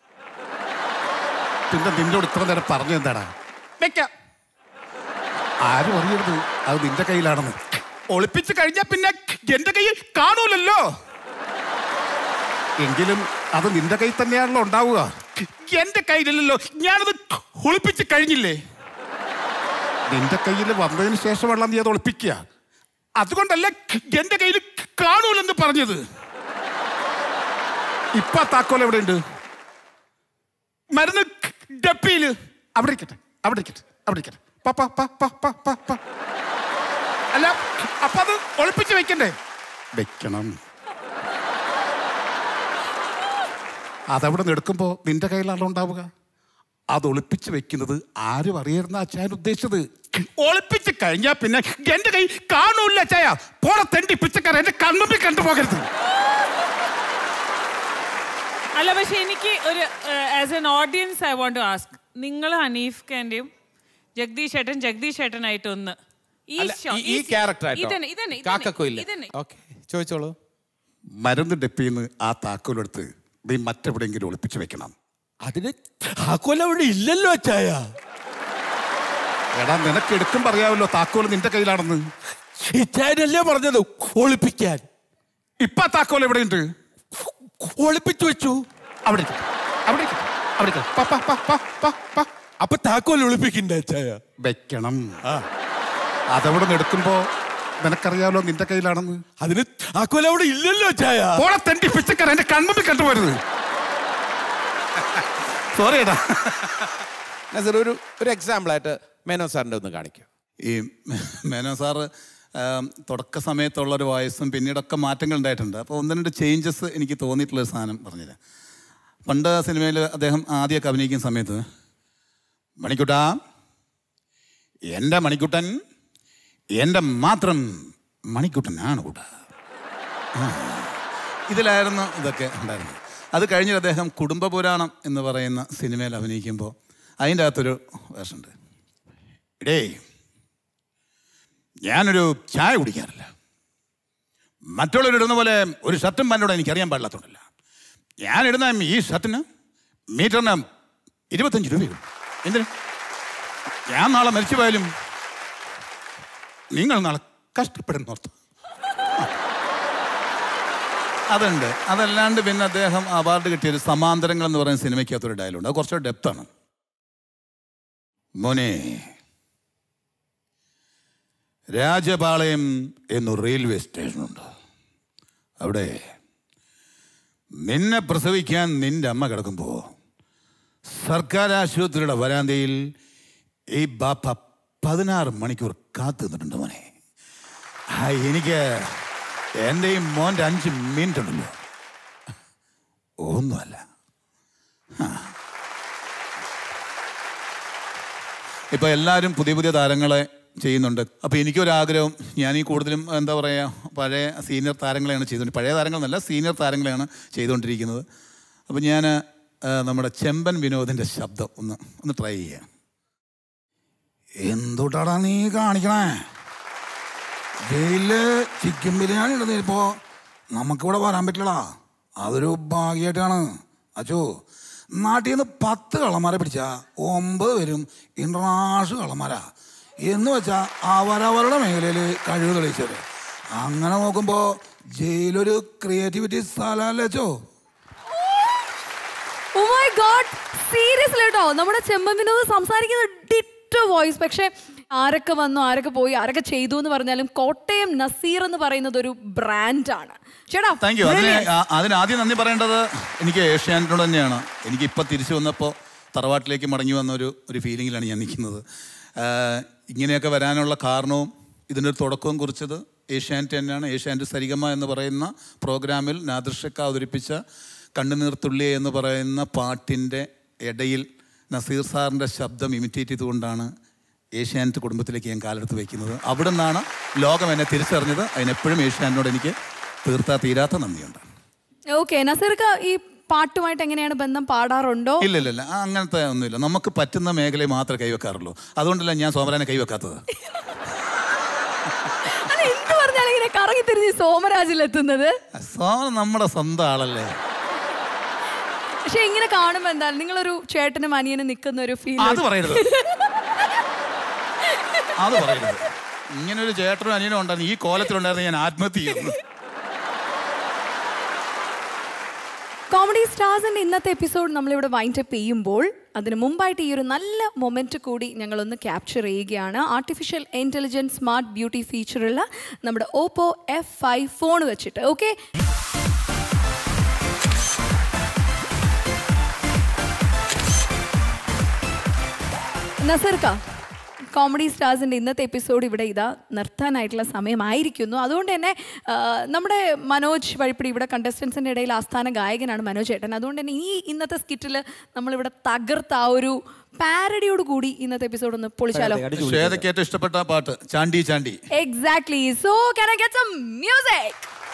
പിന്നെ നിന്നോട് ഇത്ര നേരം പറഞ്ഞു എന്താടാ വെക്കാം ആരും അറിയരുത് അത് നിന്റെ കയ്യിലാണെന്ന് ഒളിപ്പിച്ച് കഴിഞ്ഞാൽ പിന്നെ എന്റെ കയ്യിൽ കാണൂലല്ലോ എങ്കിലും അത് നിന്റെ കയ്യിൽ തന്നെയാണല്ലോ ഉണ്ടാവുക എന്റെ കയ്യിലല്ലല്ലോ ഞാനത് ഒളിപ്പിച്ച് കഴിഞ്ഞില്ലേ നിന്റെ കയ്യിൽ വന്നതിന് ശേഷമുള്ള നീ അത് ഒളിപ്പിക്കുക അതുകൊണ്ടല്ല എന്റെ കയ്യിൽ കാണൂലെന്ന് പറഞ്ഞത് ഇപ്പൊ ആ താക്കോൽ എവിടെ ഉണ്ട് മരുന്ന് ഡപ്പിയില് അവിടെ ഇരിക്കട്ടെ അവിടെ ഇരിക്കട്ടെ അവിടെ ഇരിക്കട്ടെ പ, പ, പ, പ, പ, പ, പ. അല്ല അപ്പൊ അത് ഒളിപ്പിച്ച് വെക്കണ്ടേ വെക്കണം അതവിടെ നിന്ന് എടുക്കുമ്പോ നിന്റെ കയ്യിലാണല്ലോ ഉണ്ടാവുക അത് ഒളിപ്പിച്ച് വെക്കുന്നത് ആരും അറിയരുന്ന അച്ചായൻ ഉദ്ദേശിച്ചത് ഒളിപ്പിച്ച് കഴിഞ്ഞാൽ പിന്നെ എന്റെ കൈ കാണൂല്ല അച്ചായ പോടെ തെണ്ടി പിച്ചക്കാരൻ എന്റെ കണ്ണുമ്പിൽ കണ്ടുപോകരുത് അല്ല പക്ഷെ എനിക്ക് ഒരു as an audience I want to ask നിങ്ങൾ ഹനീഫ് ഖാന്റെയും ജഗദീഷ് ഏട്ടൻ ജഗദീഷ് ഏട്ടനായിട്ട് ഒന്ന് ഈ അല്ല, ഷോ- ഈ- ഈ ഈ- ക്യാരക്ടർ ഇതന്നെ ഇതന്നെ ഇതന്നെ, കാക്കക്കോയില്ല ഇതന്നെ ഓക്കെ ചോദിച്ചോളൂ മരുന്ന് ഡെപ്പിന്ന് ആ താക്കോലെടുത്ത് നീ മറ്റെവിടെയെങ്കിലും ഒളിപ്പിച്ച് വെക്കണം അതിന് താക്കോൽ അവിടെ ഇല്ലല്ലോ അച്ചായ എടാ നിനക്ക് എടുക്കും പറയാമല്ലോ താക്കോൽ നിന്റെ കയ്യിലാണെന്ന് ഇച്ചായനല്ലേ പറഞ്ഞത് ഒളിപ്പിക്കാൻ ഇപ്പൊ ആ താക്കോൽ എവിടെയുണ്ട് ഒളിപ്പിച്ചു വെച്ചു അവിടെ ഇരിക്കട്ടെ, അവിടെ ഇരിക്കട്ടെ, അവിടെ ഇരിക്കട്ടെ. പ, പ, പ, പ, പ, പ. അപ്പൊ താക്കോൽ ഒളിപ്പിക്കണ്ടേ അച്ചായ വെക്കണം അതവിടെ നിന്ന് എടുക്കുമ്പോ നിനക്കറിയാമല്ലോ നിന്റെ കയ്യിലാണെന്ന് അതിന് താക്കോൽ അവിടെ ഇല്ലല്ലോ അച്ചായ പോടെ തെണ്ടി പിച്ചക്കാരൻ എന്റെ കൺമുമ്പിൽ കണ്ടുപോരുത് സോറി ഏട്ടാ നസീർ ഒരു ഒരു എക്സാമ്പിൾ ആയിട്ട് മേനോ സാറിന്റെ ഒന്ന് കാണിക്കും ഈ മേനോ സാറ് ആം, തുടക്ക സമയത്തുള്ള ഒരു വോയിസും പിന്നീടൊക്കെ മാറ്റങ്ങൾ ഉണ്ടായിട്ടുണ്ട് അപ്പോൾ ഒന്ന് രണ്ട് ചേഞ്ചസ് എനിക്ക് തോന്നിയിട്ടുള്ള ഒരു സാധനം പറഞ്ഞുതരാം പണ്ട് സിനിമയിൽ അദ്ദേഹം ആദ്യമൊക്കെ അഭിനയിക്കുന്ന സമയത്ത് മണിക്കുട്ടാ എൻ്റെ മണിക്കുട്ടൻ എൻ്റെ മാത്രം മണിക്കുട്ടനാണ് കൂട്ടാ ആ. ഇതിലായിരുന്നു ഇതൊക്കെ ഉണ്ടായിരുന്നത് അത് കഴിഞ്ഞിട്ട് അദ്ദേഹം കുടുംബ പുരാണം എന്ന് പറയുന്ന സിനിമയിൽ അഭിനയിക്കുമ്പോൾ അതിൻ്റെ അകത്തൊരു വേഷമുണ്ട് ഇടേ ഞാനൊരു ചായ കുടിക്കാറില്ല മറ്റുള്ളവർ ഇടുന്ന പോലെ ഒരു ഷർട്ടും പാൻറ്റോടെ എനിക്ക് അറിയാൻ പാടില്ലാത്തതുകൊണ്ടല്ല ഞാൻ ഇടുന്ന ഈ ഷർട്ടിന് മീറ്ററിന് ഇരുപത്തഞ്ച് രൂപയും എന്തിന് ഞാൻ നാളെ മരിച്ചു പോയാലും നിങ്ങൾ നാളെ കഷ്ടപ്പെടുന്നോർത്ത് അതുണ്ട് അതല്ലാണ്ട് പിന്നെ അദ്ദേഹം അവാർഡ് കിട്ടിയ ഒരു സമാന്തരങ്ങൾ എന്ന് പറയുന്ന സിനിമയ്ക്കകത്തൊരു ഡയലോഗ് അത് കുറച്ചുകൂടെ ഡെപ്താണ് മോനെ രാജപാളയം എന്നൊരു റെയിൽവേ സ്റ്റേഷനുണ്ട് അവിടെ നിന്നെ പ്രസവിക്കാൻ നിന്റെ അമ്മ കിടക്കുമ്പോൾ സർക്കാർ ആശുപത്രിയുടെ വരാന്തയിൽ ഈ ബാപ്പ പതിനാറ് മണിക്കൂർ കാത്തു നിന്നിട്ടുണ്ട് മോനെ ആ എനിക്ക് എൻ്റെ ഈ മോൻ്റെ അഞ്ച് മിനിറ്റ് ഉണ്ടല്ലോ ഒന്നുമല്ല ആ. ഇപ്പൊ എല്ലാവരും പുതിയ പുതിയ താരങ്ങളെ ചെയ്യുന്നുണ്ട് അപ്പോൾ എനിക്കൊരാഗ്രഹം ഞാൻ ഈ കൂടുതലും എന്താ പറയുക പഴയ സീനിയർ താരങ്ങളെയാണ് ചെയ്തുകൊണ്ട് പഴയ താരങ്ങളെന്നല്ല സീനിയർ താരങ്ങളെയാണ് ചെയ്തുകൊണ്ടിരിക്കുന്നത് അപ്പോൾ ഞാൻ നമ്മുടെ ചെമ്പൻ വിനോദിൻ്റെ ശബ്ദം ഒന്ന് ഒന്ന് ട്രൈ ചെയ്യാം എന്തുട്ടാടാ നീ കാണിക്കണേ ജയിലില് ചിക്കൻ ബിരിയാണി ഉണ്ടെന്നിപ്പോ നമുക്കിവിടെ വരാൻ പറ്റില്ലടാ അതൊരു ഭാഗ്യമായിട്ടാണ് അച്ചോ നാട്ടിൽ നിന്ന് പത്ത് കള്ളന്മാരെ പിടിച്ച ഒമ്പത് പേരും ഇന്റർനാഷണൽ കള്ളന്മാരാ എന്ന് വെച്ചാ അവരവരുടെ മേഖലയിൽ കഴിവ് തെളിയിച്ചത് അങ്ങനെ നോക്കുമ്പോ ജയിലൊരു ക്രിയേറ്റിവിറ്റി സ്ഥലമല്ലേ അച്ചോ ഓ മൈ ഗോഡ് സീരിയസ്ലി കേട്ടോ നമ്മുടെ ചെമ്പൻ വിനോദ് സംസാരിക്കുന്ന ഡിറ്റോ വോയിസ് പക്ഷേ ആരൊക്കെ വന്നു ആരൊക്കെ പോയി ആരൊക്കെ ചെയ്തു എന്ന് പറഞ്ഞാലും കോട്ടയം നസീർ എന്ന് പറയുന്നത് ഒരു ബ്രാൻഡാണ് ചേട്ടാ താങ്ക് യു അതിന് brilliant. ആ- അതിന് ആദ്യം നന്ദി പറയേണ്ടത് എനിക്ക് ഏഷ്യാനെറ്റിനോട് തന്നെയാണ് എനിക്ക് ഇപ്പം തിരിച്ചു വന്നപ്പോൾ തറവാട്ടിലേക്ക് മടങ്ങി വന്ന ഒരു ഒരു ഫീലിങ്ങിലാണ് ഞാൻ നിൽക്കുന്നത് ആഹ് ഇങ്ങനെയൊക്കെ വരാനുള്ള കാരണവും ഇതിൻ്റെ ഒരു തുടക്കവും കുറിച്ചത് ഏഷ്യാനെറ്റ് തന്നെയാണ് ഏഷ്യാനെറ്റ് സരിഗമ എന്ന് പറയുന്ന പ്രോഗ്രാമിൽ നാദൃഷക്ക അവതരിപ്പിച്ച കണ്ണുനീർത്തുള്ളി എന്ന് പറയുന്ന പാട്ടിൻ്റെ ഇടയിൽ നസീർ സാറിൻ്റെ ശബ്ദം ഇമിറ്റേറ്റ് ചെയ്തുകൊണ്ടാണ് ഏഷ്യാനെറ്റ് കുടുംബത്തിലേക്ക് ഞാൻ കാലെടുത്ത് വയ്ക്കുന്നത് അവിടെ നിന്നാണ് ലോകം എന്നെ തിരിച്ചറിഞ്ഞത് അതിനെപ്പോഴും ഏഷ്യാനെറ്റിനോട് എനിക്ക് തീർത്താ തീരാത്ത നന്ദിയുണ്ട് ഓക്കെ നസീർക്ക് ഈ പാട്ടുമായിട്ട് എങ്ങനെയാണ് ബന്ധം പാടാറുണ്ടോ ഇല്ല ഇല്ല ഇല്ല ആ, അങ്ങനത്തെ ഒന്നുമില്ല നമുക്ക് പറ്റുന്ന മേഖലയിൽ മാത്രമേ കൈവെക്കാറുള്ളൂ അതുകൊണ്ടല്ല ഞാൻ സോമരാനെ കൈവെക്കാത്തത് അത് എന്ത് പറഞ്ഞാലും ഇങ്ങനെ കറങ്ങി തിരിഞ്ഞ് സോമരാജിൽ എത്തുന്നത് സോമ നമ്മുടെ സ്വന്തം ആളല്ലേ പക്ഷെ ഇങ്ങനെ കാണുമ്പോ എന്താണ് നിങ്ങളൊരു ചേട്ടനും അനിയനും നിൽക്കുന്ന ഒരു ഫീൽ അത് പറയരുത്. അത് പറയരുത് ഇങ്ങനെ ഒരു ചേട്ടനും അനിയനും ഉണ്ടായിരുന്നു ഈ കോലത്തിലുണ്ടായിരുന്നു ഞാൻ ആത്മഹത്യ ചെയ്യുന്നു കോമഡി സ്റ്റാർസിന്റെ ഇന്നത്തെ എപ്പിസോഡ് നമ്മളിവിടെ വൈൻഡ് അപ്പ് ചെയ്യുമ്പോൾ അതിന് മുമ്പായിട്ട് ഈ ഒരു നല്ല മൊമെന്റ് കൂടി ഞങ്ങളൊന്ന് ക്യാപ്ചർ ചെയ്യുകയാണ് ആർട്ടിഫിഷ്യൽ ഇന്റലിജൻസ് സ്മാർട്ട് ബ്യൂട്ടി ഫീച്ചറുള്ള നമ്മുടെ ഓപ്പോ എഫ് ഫൈവ് ഫോൺ വെച്ചിട്ട് ഓക്കെ നസർക്ക കോമഡി സ്റ്റാർസിൻ്റെ ഇന്നത്തെ എപ്പിസോഡ് ഇവിടെ ഇതാ നിർത്താനായിട്ടുള്ള സമയമായിരിക്കുന്നു അതുകൊണ്ട് തന്നെ ആ, നമ്മുടെ മനോജ് വഴിപ്പടി ഇവിടെ കണ്ടസ്റ്റൻസിൻ്റെ ഇടയിൽ ആസ്ഥാന ഗായകനാണ് മനോജ് ഏട്ടൻ അതുകൊണ്ട് തന്നെ ഈ ഇന്നത്തെ സ്കിറ്റിൽ നമ്മളിവിടെ തകർത്ത ആ ഒരു പാരഡിയോട് കൂടി ഇന്നത്തെ എപ്പിസോഡ് ഒന്ന് പൊളിച്ചാലോ ശ്വേതയ്ക്ക് ഏറ്റവും ഇഷ്ടപ്പെട്ട പാട്ട് Chandy Chandy exactly so can I get some music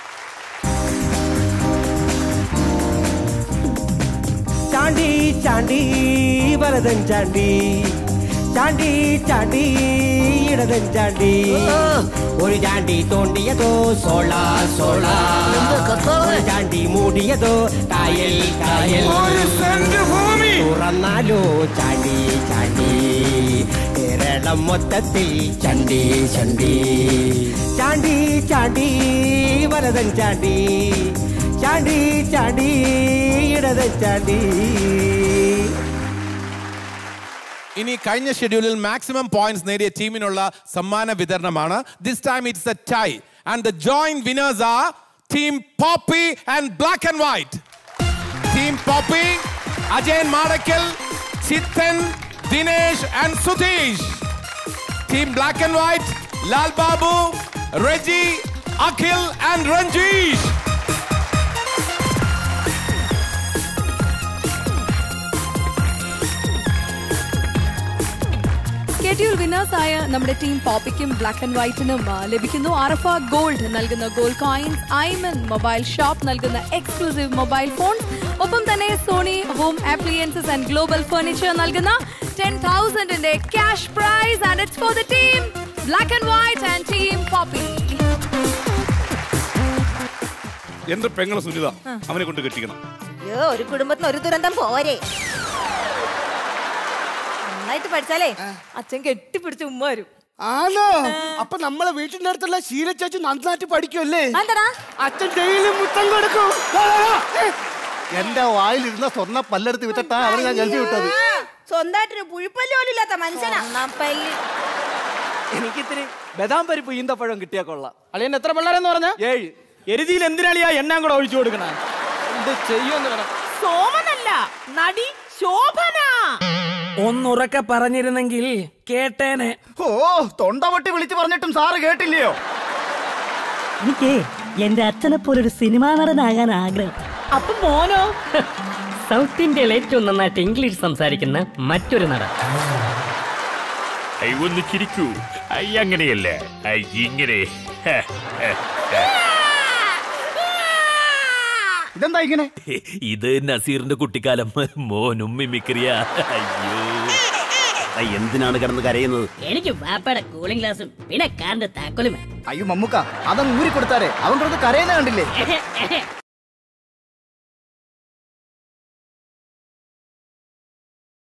Chandy Chandy വലതൻ ചാണ്ടി ചാണ്ടി ചാണ്ടി ഇടതൻ ചാണ്ടി ഒരു ചാണ്ടി തോണ്ടിയതോ സോളാ സോളാ ഒരു ചാണ്ടി മൂടിയതോ കായൽ കായൽ തുറന്നാലോ ചാണ്ടി ചാണ്ടി കേരളം മൊത്തത്തിൽ ചണ്ടി ചണ്ടി ചാണ്ടി ചാണ്ടി വലതൻ ചാണ്ടി ചാണ്ടി ചാണ്ടി ഇടതൻ ചാണ്ടി ഇനി കഴിഞ്ഞ ഷെഡ്യൂളിൽ മാക്സിമം പോയിന്റ്സ് നേടിയ ടീമിനുള്ള സമ്മാന വിതരണമാണ് this time it's a tie and the joint winners are team Poppy and black and white team Poppy Ajayan Madakkal Chithan Dinesh and Sudheesh team black and white Lal Babu Reji Akhil and Ranjeesh schedule winners ആയ നമ്മുടെ ടീം പോപ്പിക്കും ബ്ലാക്ക് ആൻഡ് വൈറ്റിനും ആ, ലഭിക്കുന്നു ആർഫ ഗോൾഡ് നൽകുന്ന gold coins Aiman mobile shop നൽകുന്ന exclusive mobile phone ഒപ്പം തന്നെ Sony home appliances and global furniture നൽകുന്ന ടെൻ തൗസൻഡിന്റെ cash prize and it's for the team black and white and team Poppy എന്റെ പെങ്ങളെ സുനിത അവനെ കൊണ്ട് കെട്ടിക്കണം അയ്യോ ഒരു കുടുംബത്തിന് ഒരു ദുരന്തം പോരെ നന്നായിട്ട് പഠിച്ചാലേ അച്ഛൻ കെട്ടിപ്പിടിച്ച് ഉമ്മ വരും ആണോ അപ്പൊ നമ്മളെ വീട്ടിന്റെ അടുത്തുള്ള ശീല ചേച്ചി നന്നായിട്ട് പഠിക്കുമല്ലേ എന്താ അച്ഛൻ ഡെയിലി മുത്തം കൊടുക്കും വാ, വാ, വാ. ഏ, എന്റെ വായിലിരുന്ന സ്വർണ്ണ പല്ലെടുത്ത് വിട്ടിട്ടാ അവരെ ഞാൻ ഗൾഫി വിട്ടത് സ്വന്തമായിട്ടൊരു പുഴുപ്പല്ല് പോലും ഇല്ലാത്ത മനുഷ്യനാ പല്ല് എനിക്ക് ഇത്തിരി ബദാം പരിപ്പ് ഈന്തപ്പഴം കിട്ടിയാ കൊള്ളാം അളിയൻ എത്ര പിള്ളേരെന്ന് പറഞ്ഞ ഏഴ് എരുതിയിൽ എന്തിനാളിയാ എണ്ണാൻ കൂടെ ഒഴിച്ചു കൊടുക്കണ എന്ത് ചെയ്യുമെന്ന് വേണം സോമനല്ല നടി ശോഭന ഒന്നുറക്കെ പറഞ്ഞിരുന്നെങ്കിൽ കേട്ടേനെ ഓ തൊണ്ട പൊട്ടി വിളിച്ചു പറഞ്ഞിട്ടും സാറ് കേട്ടില്ലയോ എനിക്ക് എന്റെ അച്ഛനെ പോലൊരു സിനിമാ നടനാകാൻ ആഗ്രഹം അപ്പൊ മോനോ സൗത്ത് ഇന്ത്യയിൽ ഏറ്റവും നന്നായിട്ട് ഇംഗ്ലീഷ് സംസാരിക്കുന്ന മറ്റൊരു നടൻ ഐ ഒന്ന് ചിരിക്കൂ ഐ അങ്ങനെയല്ല ഐ ഇങ്ങനെ ഹ, ഹ, ഹ. ഇതെന്താ ഇങ്ങനെ ഇത് നസീറിന്റെ കുട്ടിക്കാലം മോനും മിമിക്രിയ അയ്യോ എന്തിനാണ് കിടന്ന് കരയുന്നത് എനിക്ക് വാപ്പയുടെ കൂളിംഗ് ഗ്ലാസും പിന്നെ കാറിന്റെ താക്കോലും അയ്യോ മമ്മുക്ക അതങ്ങ് ഊരി കൊടുത്താരെ അവൻ കിടന്ന് കരയുന്ന കണ്ടില്ലേ